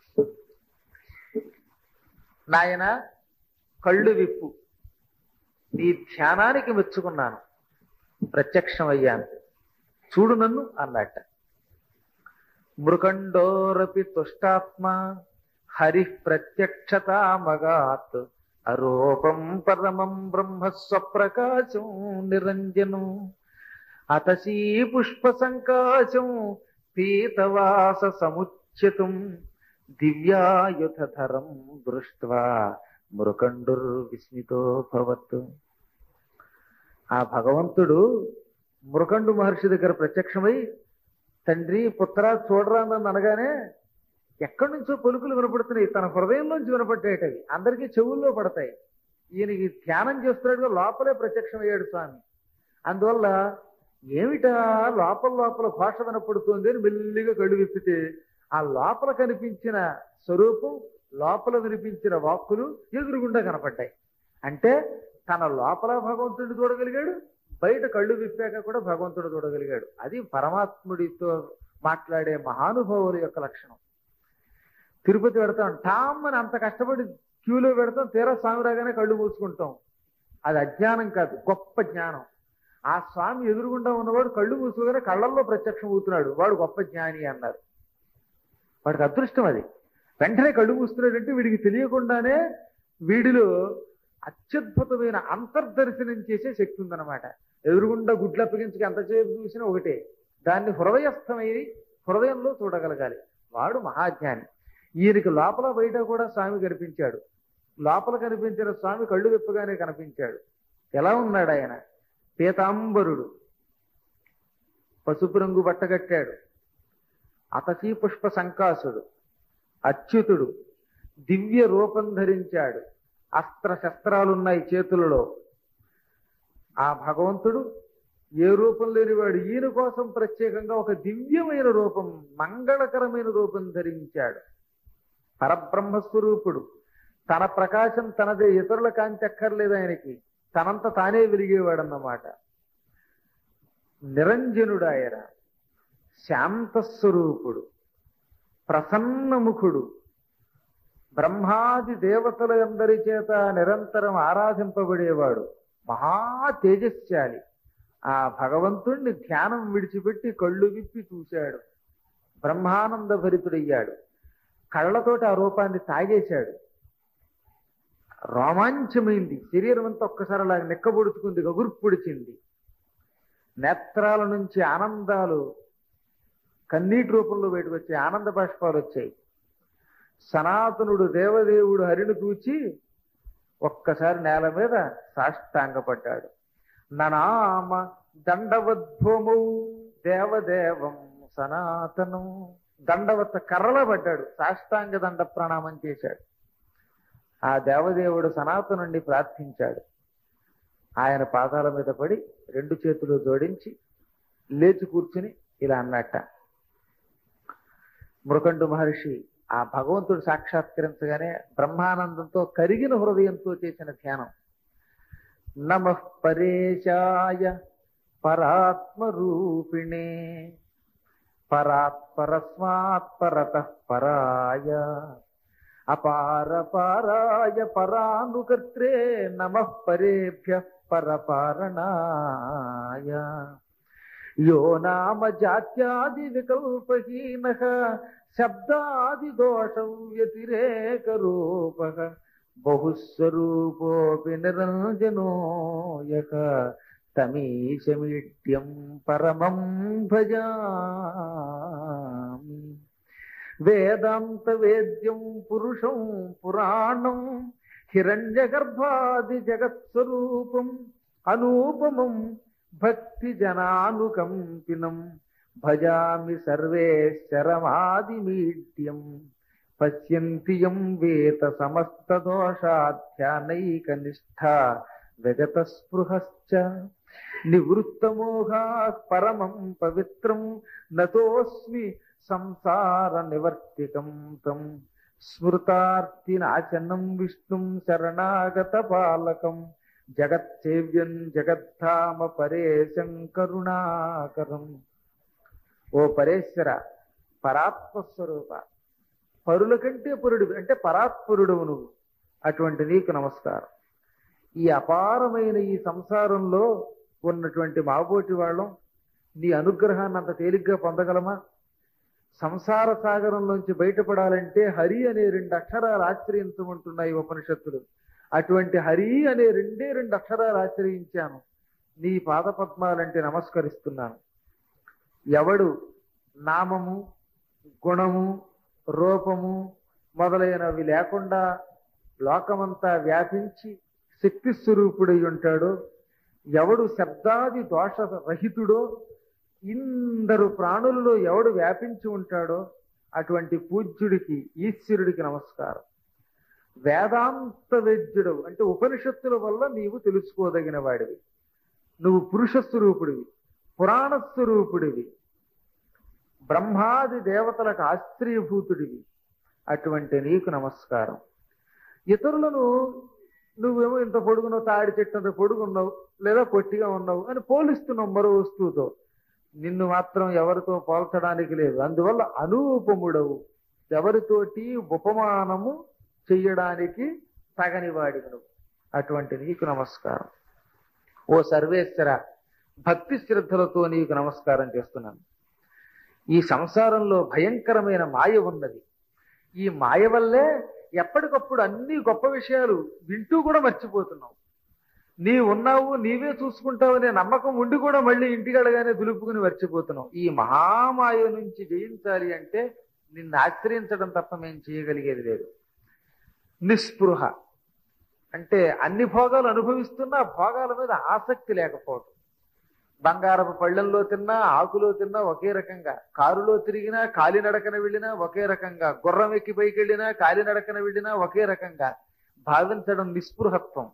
నాయన కళ్ళు విప్పు నీ ధ్యానానికి మెచ్చుకున్నాను ప్రత్యక్షమయ్యాను చూడు నన్ను అన్నట్ట మృకండోరపి తుష్టాత్మ హరి ప్రత్యక్షతామగాత్ అరూపం పరమం బ్రహ్మ స్వప్రకాశం నిరంజనం అతసీ పుష్ప సంకాశం పీతవాస సముచ్యతం దివ్యాయుధరం దృష్ట్వా మృకండుర్ విస్మితో భవత్ ఆ భగవంతుడు మృకండు మహర్షి దగ్గర ప్రత్యక్షమై తండ్రి పుత్ర చూడరా నన్ను అనగానే ఎక్కడి నుంచో పలుకులు వినపడుతున్నాయి తన హృదయంలోంచి వినపడ్డాయి అందరికీ చెవుల్లో పడతాయి ఈయనకి ధ్యానం చేస్తున్నాడుగా లోపలే ప్రత్యక్షమయ్యాడు స్వామి అందువల్ల ఏమిటా లోపల లోపల భాష వినపడుతుంది అని మెల్లిగా కళ్ళు విప్పితే ఆ లోపల కనిపించిన స్వరూపం లోపల వినిపించిన వాక్కులు ఎదురుగుండా కనపడ్డాయి అంటే తన లోపల భగవంతుడిని చూడగలిగాడు బయట కళ్ళు విప్పాక కూడా భగవంతుడు చూడగలిగాడు అది పరమాత్ముడితో మాట్లాడే మహానుభావుల యొక్క లక్షణం తిరుపతి పెడతాం టామ్ అని అంత కష్టపడి క్యూలో పెడతాం తీరా స్వామి రాగానే కళ్ళు మూసుకుంటాం అది అజ్ఞానం కాదు గొప్ప జ్ఞానం ఆ స్వామి ఎదురుగుండా ఉన్నవాడు కళ్ళు మూసుకోగానే కళ్ళల్లో ప్రత్యక్షం అవుతున్నాడు వాడు గొప్ప జ్ఞాని అన్నారు వాడికి అదృష్టం అది వెంటనే కళ్ళు మూస్తున్నాడంటే వీడికి తెలియకుండానే వీడిలో అత్యద్భుతమైన అంతర్దర్శనం చేసే శక్తి ఉందన్నమాట ఎదురుగుండా గుడ్లు అప్పగించుకు ఎంతసేపు చూసినా ఒకటే దాన్ని హృదయస్థమై హృదయంలో చూడగలగాలి వాడు మహాజ్ఞాని ఈయనకి లోపల బయట కూడా స్వామి కనిపించాడు లోపల కనిపించిన స్వామి కళ్ళు విప్పగానే కనిపించాడు ఎలా ఉన్నాడు ఆయన పీతాంబరుడు పసుపు రంగు బట్ట కట్టాడు అతసీ పుష్ప సంకాసుడు అచ్యుతుడు దివ్య రూపం ధరించాడు అస్త్ర శస్త్రాలున్నాయి చేతులలో ఆ భగవంతుడు ఏ రూపం లేనివాడు ఈయన కోసం ప్రత్యేకంగా ఒక దివ్యమైన రూపం మంగళకరమైన రూపం ధరించాడు పరబ్రహ్మ స్వరూపుడు తన ప్రకాశం తనదే ఇతరుల కాంతి అక్కర్లేదు ఆయనకి తనంత తానే వెలిగేవాడన్నమాట నిరంజనుడు ఆయన శాంతస్వరూపుడు ప్రసన్నముఖుడు బ్రహ్మాది దేవతల అందరి చేత నిరంతరం ఆరాధింపబడేవాడు మహా తేజస్శాలి ఆ భగవంతుణ్ణి ధ్యానం విడిచిపెట్టి కళ్ళు విప్పి చూశాడు బ్రహ్మానంద భరితుడయ్యాడు కళ్ళతోటి ఆ రూపాన్ని తాగేశాడు రోమాంచమైంది శరీరం అంతా ఒక్కసారి అలా నిక్కబొడుచుకుంది గగుర్పుడిచింది నేత్రాల నుంచి ఆనందాలు కన్నీటి రూపంలో బయటకు వచ్చాయి ఆనంద బాష్పాలు వచ్చాయి సనాతనుడు దేవదేవుడు హరిని చూచి ఒక్కసారి నేల మీద సాష్టాంగపడ్డాడు ననామ దండవద్భూమౌ దేవదేవం సనాతనం దండవత్త కర్రలో పడ్డాడు సాష్టాంగ దండ ప్రణామం చేశాడు ఆ దేవదేవుడు సనాతనుండి ప్రార్థించాడు ఆయన పాదాల మీద పడి రెండు చేతులు జోడించి లేచి కూర్చుని ఇలా అన్నట్ట మృకండు మహర్షి ఆ భగవంతుడు సాక్షాత్కరించగానే బ్రహ్మానందంతో కరిగిన హృదయంతో చేసిన ధ్యానం నమ పరేశాయ పరాత్మరూపిణే పరాత్పరస్మాత్ పరత పరాయ అపారపారాయ పరానుకర్త్రే నమ పరేభ్య పరపారణాయ యో నామ జాత్యాది వికల్పహీన శబ్దాది దోషం వ్యతిరేక రూప బహుస్వరూపోపి నిరంజనో యక తమీశమిట్యం పరమం భజామి వేదాంత వేద్యం పురుషం పురాణం హిరణ్య గర్భాది జగత్స్వరూపం అనూపమం భక్తి జనానుకంపినం భజామి సర్వేశ్వరమాదిమీడ్యం పశ్యంతి యం వేత సమస్త దోషాధ్యానైక నిష్ఠ విగత స్పృహశ్చ నివృత్తమోహా పరమం పవిత్రం నతోస్మి సంసార నివర్తికం తం స్మృతార్తినాశనం విష్ణుం శరణాగత పాలకం జగత్సేవ్యం జగద్ధామ పరేశం కరుణాకరం ఓ పరేశ్వర పరాత్మస్వరూప పరుల కంటే పురుడు అంటే పరాత్పరుడవు నువ్వు అటువంటి నీకు నమస్కారం ఈ అపారమైన ఈ సంసారంలో ఉన్నటువంటి మాబోటి వాళ్ళం నీ అనుగ్రహాన్ని అంత తేలిగ్గా పొందగలమా సంసార సాగరంలోంచి బయటపడాలంటే హరి అనే రెండు అక్షరాలు ఆశ్రయించమంటున్నాయి ఉపనిషత్తులు అటువంటి హరి అనే రెండే రెండు అక్షరాలు ఆశ్రయించాను నీ పాదపద్మాలంటే నమస్కరిస్తున్నాను ఎవడు నామము గుణము రూపము మొదలైనవి లేకుండా లోకమంతా వ్యాపించి శక్తి స్వరూపుడై ఉంటాడో ఎవడు శబ్దాది దోష రహితుడో ఇందరు ప్రాణులలో ఎవడు వ్యాపించి ఉంటాడో అటువంటి పూజ్యుడికి ఈశ్వరుడికి నమస్కారం వేదాంత వేద్యుడు అంటే ఉపనిషత్తుల వల్ల నీవు తెలుసుకోదగిన వాడివి నువ్వు పురుష స్వరూపుడివి పురాణ స్వరూపుడివి బ్రహ్మాది దేవతలకు ఆశ్రయభూతుడివి అటువంటి నీకు నమస్కారం ఇతరులను నువ్వేమో ఇంత పొడుగున్నావు తాడి చెట్టు పొడుగున్నావు లేదా పొట్టిగా ఉన్నావు అని పోలిస్తున్నావు మరో వస్తువుతో నిన్ను మాత్రం ఎవరితో పోల్చడానికి లేదు అందువల్ల అనూపముడవు ఎవరితోటి ఉపమానము చెయ్యడానికి తగని వాడివి నువ్వు అటువంటి నీకు నమస్కారం ఓ సర్వేశ్వర భక్తి శ్రద్ధలతో నీకు నమస్కారం చేస్తున్నాను ఈ సంసారంలో భయంకరమైన మాయ ఉన్నది ఈ మాయ వల్లే ఎప్పటికప్పుడు అన్ని గొప్ప విషయాలు వింటూ కూడా మర్చిపోతున్నావు నీ ఉన్నావు నీవే చూసుకుంటావు అనే నమ్మకం ఉండి కూడా మళ్ళీ ఇంటికడగానే దులుపుకుని మర్చిపోతున్నావు ఈ మహామాయ నుంచి జయించాలి అంటే నిన్ను ఆశ్రయించడం తప్ప మేము చేయగలిగేది లేదు నిస్పృహ అంటే అన్ని భోగాలు అనుభవిస్తున్నా భోగాల మీద ఆసక్తి లేకపోవడం బంగారపు పళ్ళెంలో తిన్నా ఆకులో తిన్నా ఒకే రకంగా కారులో తిరిగినా కాలినడకన వెళ్ళినా ఒకే రకంగా గుర్రం ఎక్కి పైకి వెళ్ళినా కాలినడకన వెళ్ళినా ఒకే రకంగా భావించడం నిస్పృహత్వం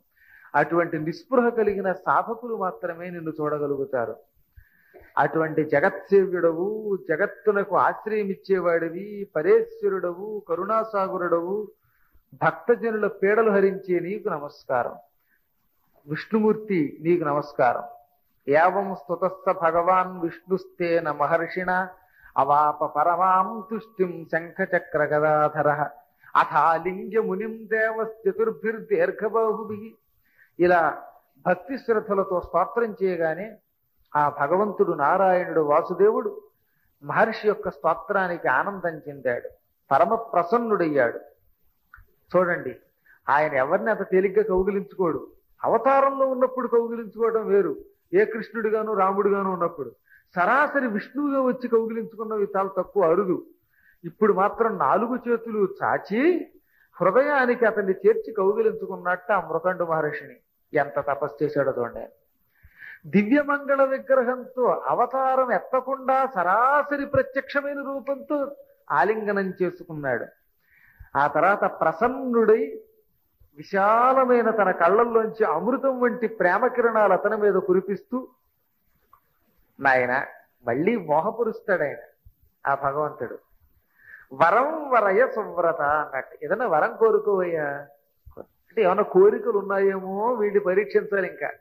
అటువంటి నిస్పృహ కలిగిన సాధకులు మాత్రమే నిన్ను చూడగలుగుతారు అటువంటి జగత్సేవ్యుడవు జగత్తునకు ఆశ్రయమిచ్చేవాడివి పరేశ్వరుడవు కరుణాసాగరుడవు భక్తజనుల పీడలు హరించే నీకు నమస్కారం విష్ణుమూర్తి నీకు నమస్కారం ఏవం స్తుతస్థ భగవాన్ విష్ణుస్తేన మహర్షిణ అవాప పరమాం తుష్టిం శంఖచక్ర గదాధర అథాలింగ మునిం దేవశ్చతుర్భిర్దీర్ఘబాహుభి ఇలా భక్తి శ్రద్ధలతో స్తోత్రం చేయగానే ఆ భగవంతుడు నారాయణుడు వాసుదేవుడు మహర్షి యొక్క స్తోత్రానికి ఆనందం చెందాడు పరమ ప్రసన్నుడయ్యాడు చూడండి ఆయన ఎవరిని అంత తేలిగ్గా కౌగిలించుకోడు అవతారంలో ఉన్నప్పుడు కౌగిలించుకోవడం వేరు ఏ కృష్ణుడిగాను రాముడిగాను ఉన్నప్పుడు సరాసరి విష్ణువుగా వచ్చి కౌగిలించుకున్నవి చాలా తక్కువ అరుదు ఇప్పుడు మాత్రం నాలుగు చేతులు చాచి హృదయానికి అతన్ని చేర్చి కౌగిలించుకున్నట్టు ఆ మృకండు మహర్షిని ఎంత తపస్సు చేశాడో చూడండి దివ్యమంగళ విగ్రహంతో అవతారం ఎత్తకుండా సరాసరి ప్రత్యక్షమైన రూపంతో ఆలింగనం చేసుకున్నాడు ఆ తర్వాత ప్రసన్నుడై విశాలమైన తన కళ్ళల్లోంచి అమృతం వంటి ప్రేమ కిరణాలు అతని మీద కురిపిస్తూ నాయన మళ్ళీ మోహపురుస్తాడు ఆయన ఆ భగవంతుడు వరం వరయ సువ్రత అన్నట్టు ఏదైనా వరం కోరుకోవయ్యా అంటే ఏమైనా కోరికలు ఉన్నాయేమో వీడిని పరీక్షించాలి ఇంకా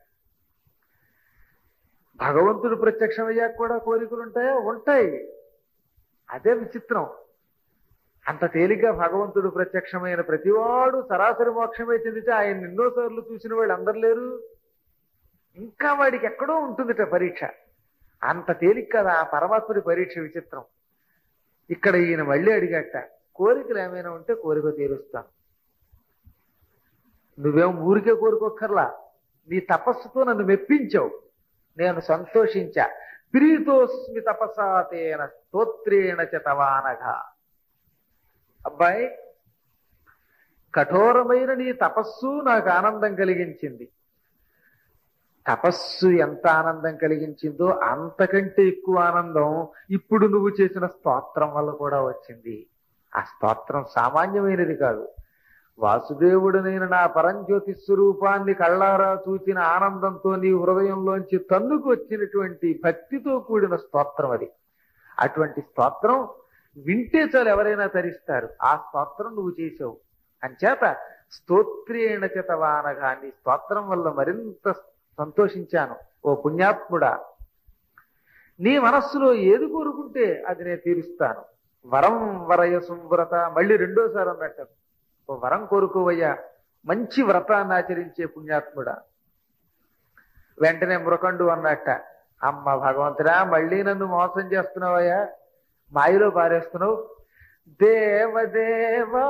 భగవంతుడు ప్రత్యక్షమయ్యాక కూడా కోరికలు ఉంటాయా ఉంటాయి అదే విచిత్రం అంత తేలిగ్గా భగవంతుడు ప్రత్యక్షమైన ప్రతివాడు సరాసరి మోక్షమే చెందితే ఆయన ఎన్నోసార్లు చూసిన వాళ్ళు అందరు లేరు ఇంకా వాడికి ఎక్కడో ఉంటుందిట పరీక్ష అంత తేలిక కదా ఆ పరమాత్ముడి పరీక్ష విచిత్రం ఇక్కడ ఈయన మళ్ళీ అడిగట కోరికలు ఏమైనా ఉంటే కోరిక తీరుస్తాను నువ్వేం ఊరికే కోరుకోక్కర్లా నీ తపస్సుతో నన్ను మెప్పించావు నేను సంతోషించా ప్రీతోస్మి తపసాతేన స్తోత్రేణ చతవానగా అబ్బాయి కఠోరమైన నీ తపస్సు నాకు ఆనందం కలిగించింది తపస్సు ఎంత ఆనందం కలిగించిందో అంతకంటే ఎక్కువ ఆనందం ఇప్పుడు నువ్వు చేసిన స్తోత్రం వల్ల కూడా వచ్చింది ఆ స్తోత్రం సామాన్యమైనది కాదు వాసుదేవుడనైన నా పరంజ్యోతి స్వరూపాన్ని కళ్ళారా చూచిన ఆనందంతో నీ హృదయంలోంచి తన్నుకు వచ్చినటువంటి భక్తితో కూడిన స్తోత్రం అది అటువంటి స్తోత్రం వింటే చాలు ఎవరైనా తరిస్తారు ఆ స్తోత్రం నువ్వు చేసావు అంచేత స్తోత్రేణ చేతవానగా నీ స్తోత్రం వల్ల మరింత సంతోషించాను ఓ పుణ్యాత్ముడా నీ మనస్సులో ఏది కోరుకుంటే అది నేను తీరుస్తాను వరం వరయ సువ్రత మళ్ళీ రెండోసారి అన్నట్టు ఓ వరం కోరుకోవయ్యా మంచి వ్రతాన్ని ఆచరించే పుణ్యాత్ముడా వెంటనే మృకండు అన్నట్ట అమ్మ భగవంతుడా మళ్ళీ నన్ను మోసం చేస్తున్నావయ్యా మాయలో పారేస్తున్నావు దేవదేవా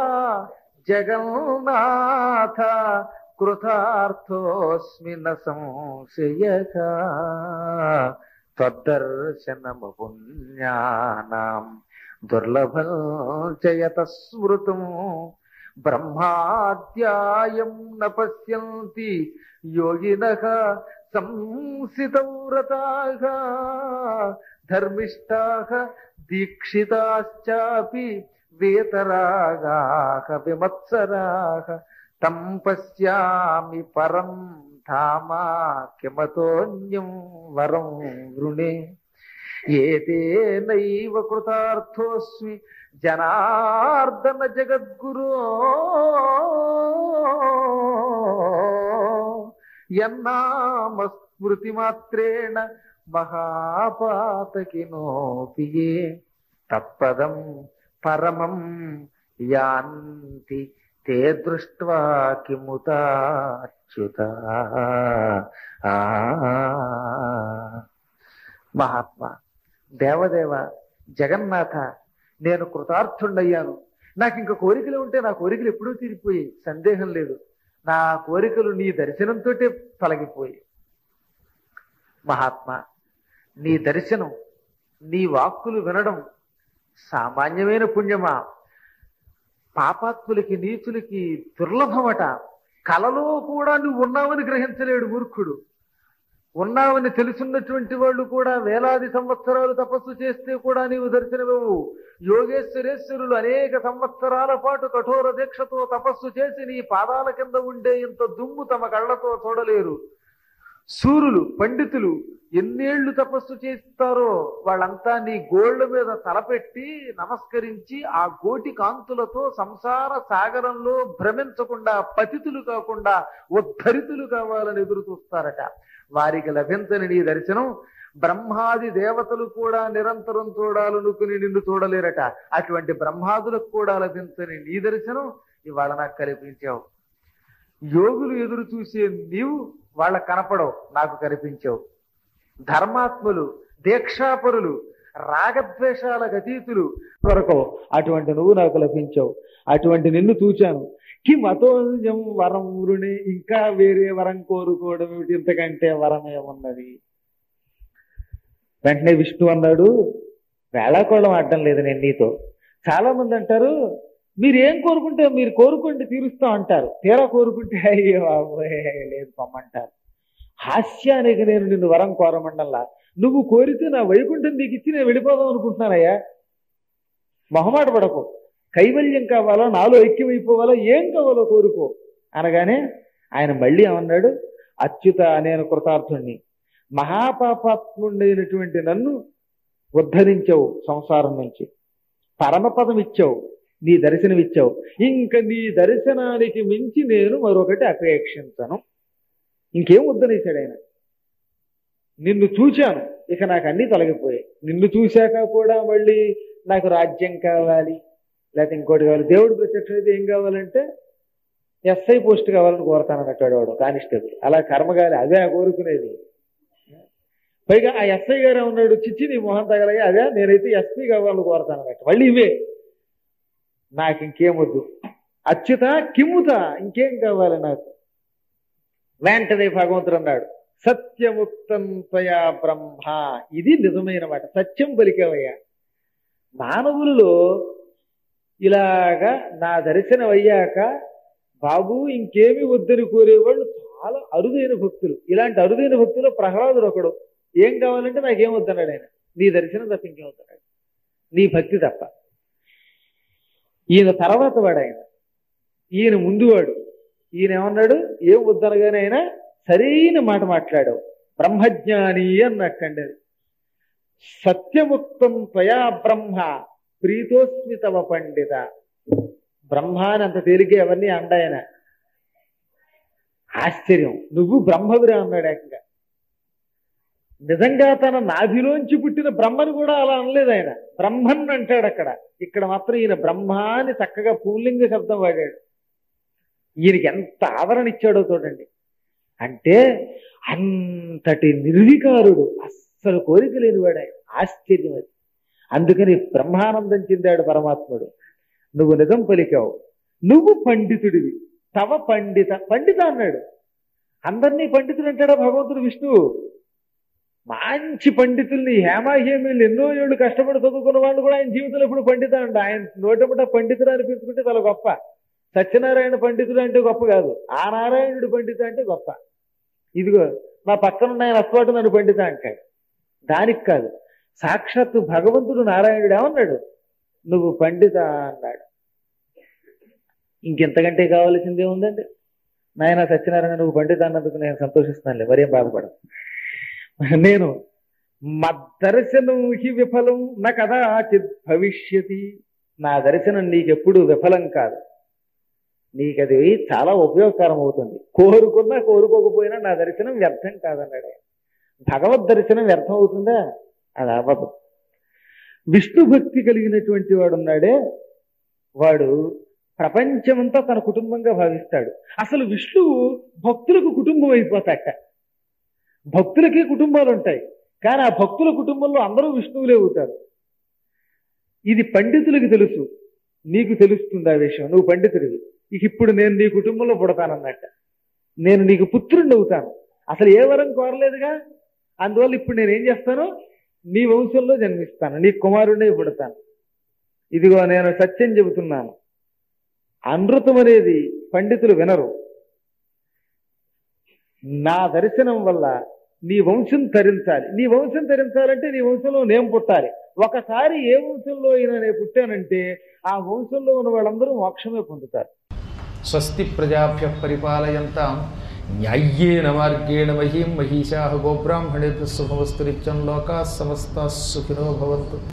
జగన్నాథ కృతార్థోస్మి న సంశయక త్వద్దర్శనము పుణ్యానాం దుర్లభం చయత స్మృతం బ్రహ్మాధ్యాయం న పశ్యంతి యోగిన సంసితవ్రతాః ధర్మిష్టాః దీక్షితాశ్చాపి వేతరాగాః విమత్సరాః తం పశ్యామి పరం ధామా కిమతోన్యం వరం వృణే ఏతేనైవ కృతార్థోస్మి జనార్దన జగద్గురో యన్నామ స్మృతి మాత్రేణ మహాపాతకినోపియే తత్పదం పరమం యాంతి తే దృష్ట్వా కిముతాచ్యుత ఆ మహాత్మా దేవదేవ జగన్నాథ నేను కృతార్థుండయ్యాను నాకు ఇంకా కోరికలు ఉంటే నా కోరికలు ఎప్పుడూ తీరిపోయి సందేహం లేదు నా కోరికలు నీ దర్శనంతో తొలగిపోయి మహాత్మా నీ దర్శనం నీ వాక్కులు వినడం సామాన్యమైన పుణ్యమా పాపాత్ములకి నీచులకి దుర్లభమట కలలో కూడా నువ్వు ఉన్నావని గ్రహించలేడు మూర్ఖుడు ఉన్నావని తెలుసున్నటువంటి వాళ్ళు కూడా వేలాది సంవత్సరాలు తపస్సు చేస్తే కూడా నీవు దర్శనమివ్వు యోగేశ్వరేశ్వరులు అనేక సంవత్సరాల పాటు కఠోర దీక్షతో తపస్సు చేసి నీ పాదాల కింద ఉండే ఇంత దుమ్ము తమ కళ్ళతో చూడలేరు సూరులు పండితులు ఎన్నేళ్లు తపస్సు చేస్తారో వాళ్ళంతా నీ గోళ్ల మీద తలపెట్టి నమస్కరించి ఆ గోటి కాంతులతో సంసార సాగరంలో భ్రమించకుండా పతితులు కాకుండా ఉద్ధరితులు కావాలని ఎదురు చూస్తారట వారికి లభించని నీ దర్శనం బ్రహ్మాది దేవతలు కూడా నిరంతరం చూడాలనుకుని నిన్ను చూడలేరట అటువంటి బ్రహ్మాదులకు కూడా లభించని నీ దర్శనం ఇవాళ నాకు కల్పించావు యోగులు ఎదురు చూసే నీవు వాళ్ళ కనపడవు నాకు కనిపించావు ధర్మాత్ములు దీక్షాపరులు రాగద్వేషాల అతీతులు కొరకు అటువంటి నువ్వు నాకు లభించావు అటువంటి నిన్ను చూచాను కిం అతోజం వరం వృణి ఇంకా వేరే వరం కోరుకోవడం ఏమిటి ఇంతకంటే వరం ఏమున్నది వెంటనే విష్ణు అన్నాడు వేళాకోళం ఆడడం లేదు నేను నీతో చాలా మంది అంటారు మీరు ఏం కోరుకుంటే మీరు కోరుకుంటే తీరుస్తాం అంటారు తీరా కోరుకుంటే అయ్యో బాబోయ్, లేదు పొమ్మంటారు హాస్యానికి నేను నిన్ను వరం కోరమండల్లా నువ్వు కోరితే నా వైకుంఠం నీకు ఇచ్చి నేను వెళ్ళిపోదాం అనుకుంటున్నానయ్యా మొహమాట పడకు కైవల్యం కావాలా నాలో ఐక్యమైపోవాలా ఏం కావాలో కోరుకో అనగానే ఆయన మళ్ళీ ఏమన్నాడు అచ్యుత నేను కృతార్థుణ్ణి మహాపాపాత్ముడైనటువంటి నన్ను ఉద్ధరించావు సంసారం నుంచి పరమపదం ఇచ్చావు నీ దర్శనం ఇచ్చావు ఇంక నీ దర్శనానికి మించి నేను మరొకటి అపేక్షించను ఇంకేం వద్దనేసాడు ఆయన నిన్ను చూశాను ఇక నాకు అన్ని తొలగిపోయాయి నిన్ను చూశాక కూడా మళ్ళీ నాకు రాజ్యం కావాలి లేకపోతే ఇంకోటి కావాలి దేవుడు ప్రత్యక్షం అయితే ఏం కావాలంటే ఎస్ఐ పోస్ట్ కావాలని కోరతాను అన్నట్టు వాడు కానిస్టేబుల్ అలా కర్మగాలి అదే కోరుకునేది పైగా ఆ ఎస్ఐ గారు ఉన్నాడు చిచ్చి నీ మొహం తగలగా అదే నేనైతే ఎస్పీ కావాలని కోరతాను అన్నట్టు మళ్ళీ ఇవే నాకు ఇంకేం వద్దు అచ్యుత కిమ్ముత ఇంకేం కావాలి నాకు వెంటనే భగవంతుడు అన్నాడు సత్యముక్తం త్వయా బ్రహ్మ ఇది నిజమైన మాట సత్యం పలికేవయ్యా మానవులలో ఇలాగా నా దర్శనం అయ్యాక బాబు ఇంకేమి వద్దని కోరేవాళ్ళు చాలా అరుదైన భక్తులు ఇలాంటి అరుదైన భక్తులు ప్రహ్లాదుడు ఒకడు ఏం కావాలంటే నాకేం వద్దన్నాడు ఆయన నీ దర్శనం తప్ప ఇంకేం వద్దన్నాడు నీ భక్తి తప్ప ఈయన తర్వాత వాడు ఆయన ఈయన ముందువాడు ఈయన ఏమన్నాడు ఏం వద్దనగానే ఆయన సరైన మాట మాట్లాడావు బ్రహ్మజ్ఞాని అన్నట్టండి అది సత్యముక్తం త్వయా బ్రహ్మ ప్రీతోస్మి తవ పండిత బ్రహ్మ అని అంత తేలికే అవన్నీ అండాయన ఆశ్చర్యం నువ్వు బ్రహ్మవిరా అన్నాడు ఏకంగా నిజంగా తన నాభిలోంచి పుట్టిన బ్రహ్మను కూడా అలా అనలేదు ఆయన బ్రహ్మన్ అంటాడు అక్కడ ఇక్కడ మాత్రం ఈయన బ్రహ్మ అని చక్కగా పూలింగ శబ్దం వాడాడు ఈయనకి ఎంత ఆదరణ ఇచ్చాడో చూడండి అంటే అంతటి నిర్వికారుడు అస్సలు కోరిక లేనివాడు ఆయన ఆశ్చర్యం అది అందుకని బ్రహ్మానందం చెందాడు పరమాత్ముడు నువ్వు నిజం పలికావు నువ్వు పండితుడివి తవ పండిత పండిత అన్నాడు అందరినీ పండితుడు అంటాడా భగవంతుడు విష్ణువు మంచి పండితుల్ని హేమాహేమీలు ఎన్నో ఏళ్ళు కష్టపడి చదువుకున్న వాళ్ళు కూడా ఆయన జీవితంలో ఇప్పుడు పండిత అంట ఆయన నోటముట పండితుడు అనిపించుకుంటే చాలా గొప్ప సత్యనారాయణ పండితుడు అంటే గొప్ప కాదు ఆ నారాయణుడు పండిత అంటే గొప్ప ఇదిగో మా పక్కన ఉన్న ఆయన అస్వాటు నన్ను పండిత అంటాడు దానికి కాదు సాక్షాత్తు భగవంతుడు నారాయణుడు ఏమన్నాడు నువ్వు పండిత అన్నాడు ఇంకెంతకంటే కావాల్సిందే ఉందండి నాయన సత్యనారాయణ నువ్వు పండిత అన్నందుకు నేను సంతోషిస్తానులే మరేం బాధపడదు నేను మద్దర్శనం హి విఫలం నా కదాచిత్ భవిష్యతి నా దర్శనం నీకెప్పుడు విఫలం కాదు నీకది చాలా ఉపయోగకరం అవుతుంది కోరుకున్నా కోరుకోకపోయినా నా దర్శనం వ్యర్థం కాదన్నాడు ఆయన. భగవద్ దర్శనం వ్యర్థం అవుతుందా అది అవ్వదు విష్ణు భక్తి కలిగినటువంటి వాడు ఉన్నాడే వాడు ప్రపంచమంతా తన కుటుంబంగా భావిస్తాడు అసలు విష్ణువు భక్తులకు కుటుంబం అయిపోతాట భక్తులకి కుటుంబాలు ఉంటాయి కానీ ఆ భక్తుల కుటుంబంలో అందరూ విష్ణువులే అవుతారు ఇది పండితులకు తెలుసు నీకు తెలుస్తుంది ఆ విషయం నువ్వు పండితుడివి ఇక ఇప్పుడు నేను నీ కుటుంబంలో పుడతానన్నట్ట నేను నీకు పుత్రుడిని అవుతాను అసలు ఏ వరం కోరలేదుగా అందువల్ల ఇప్పుడు నేను ఏం చేస్తాను నీ వంశంలో జన్మిస్తాను నీ కుమారుడే పుడతాను ఇదిగో నేను సత్యం చెబుతున్నాను అనృతం అనేది పండితులు వినరు నా దర్శనం వల్ల నీ వంశం తరించాలి నీ వంశం తరించాలంటే నీ వంశంలో నేను పుట్టాలి ఒకసారి ఏ వంశంలో అయినా నేను పుట్టానంటే ఆ వంశంలో ఉన్న వాళ్ళందరూ మోక్షమే పొందుతారు స్వస్తి ప్రజాభ్య పరిపాలయంతాం న్యాయ్యేన మార్గేణ మహీం మహిషా గోబ్రాహ్మణేభ్య శుభమస్తు నిత్యం లోకా సమస్త సుఖినో భవంతు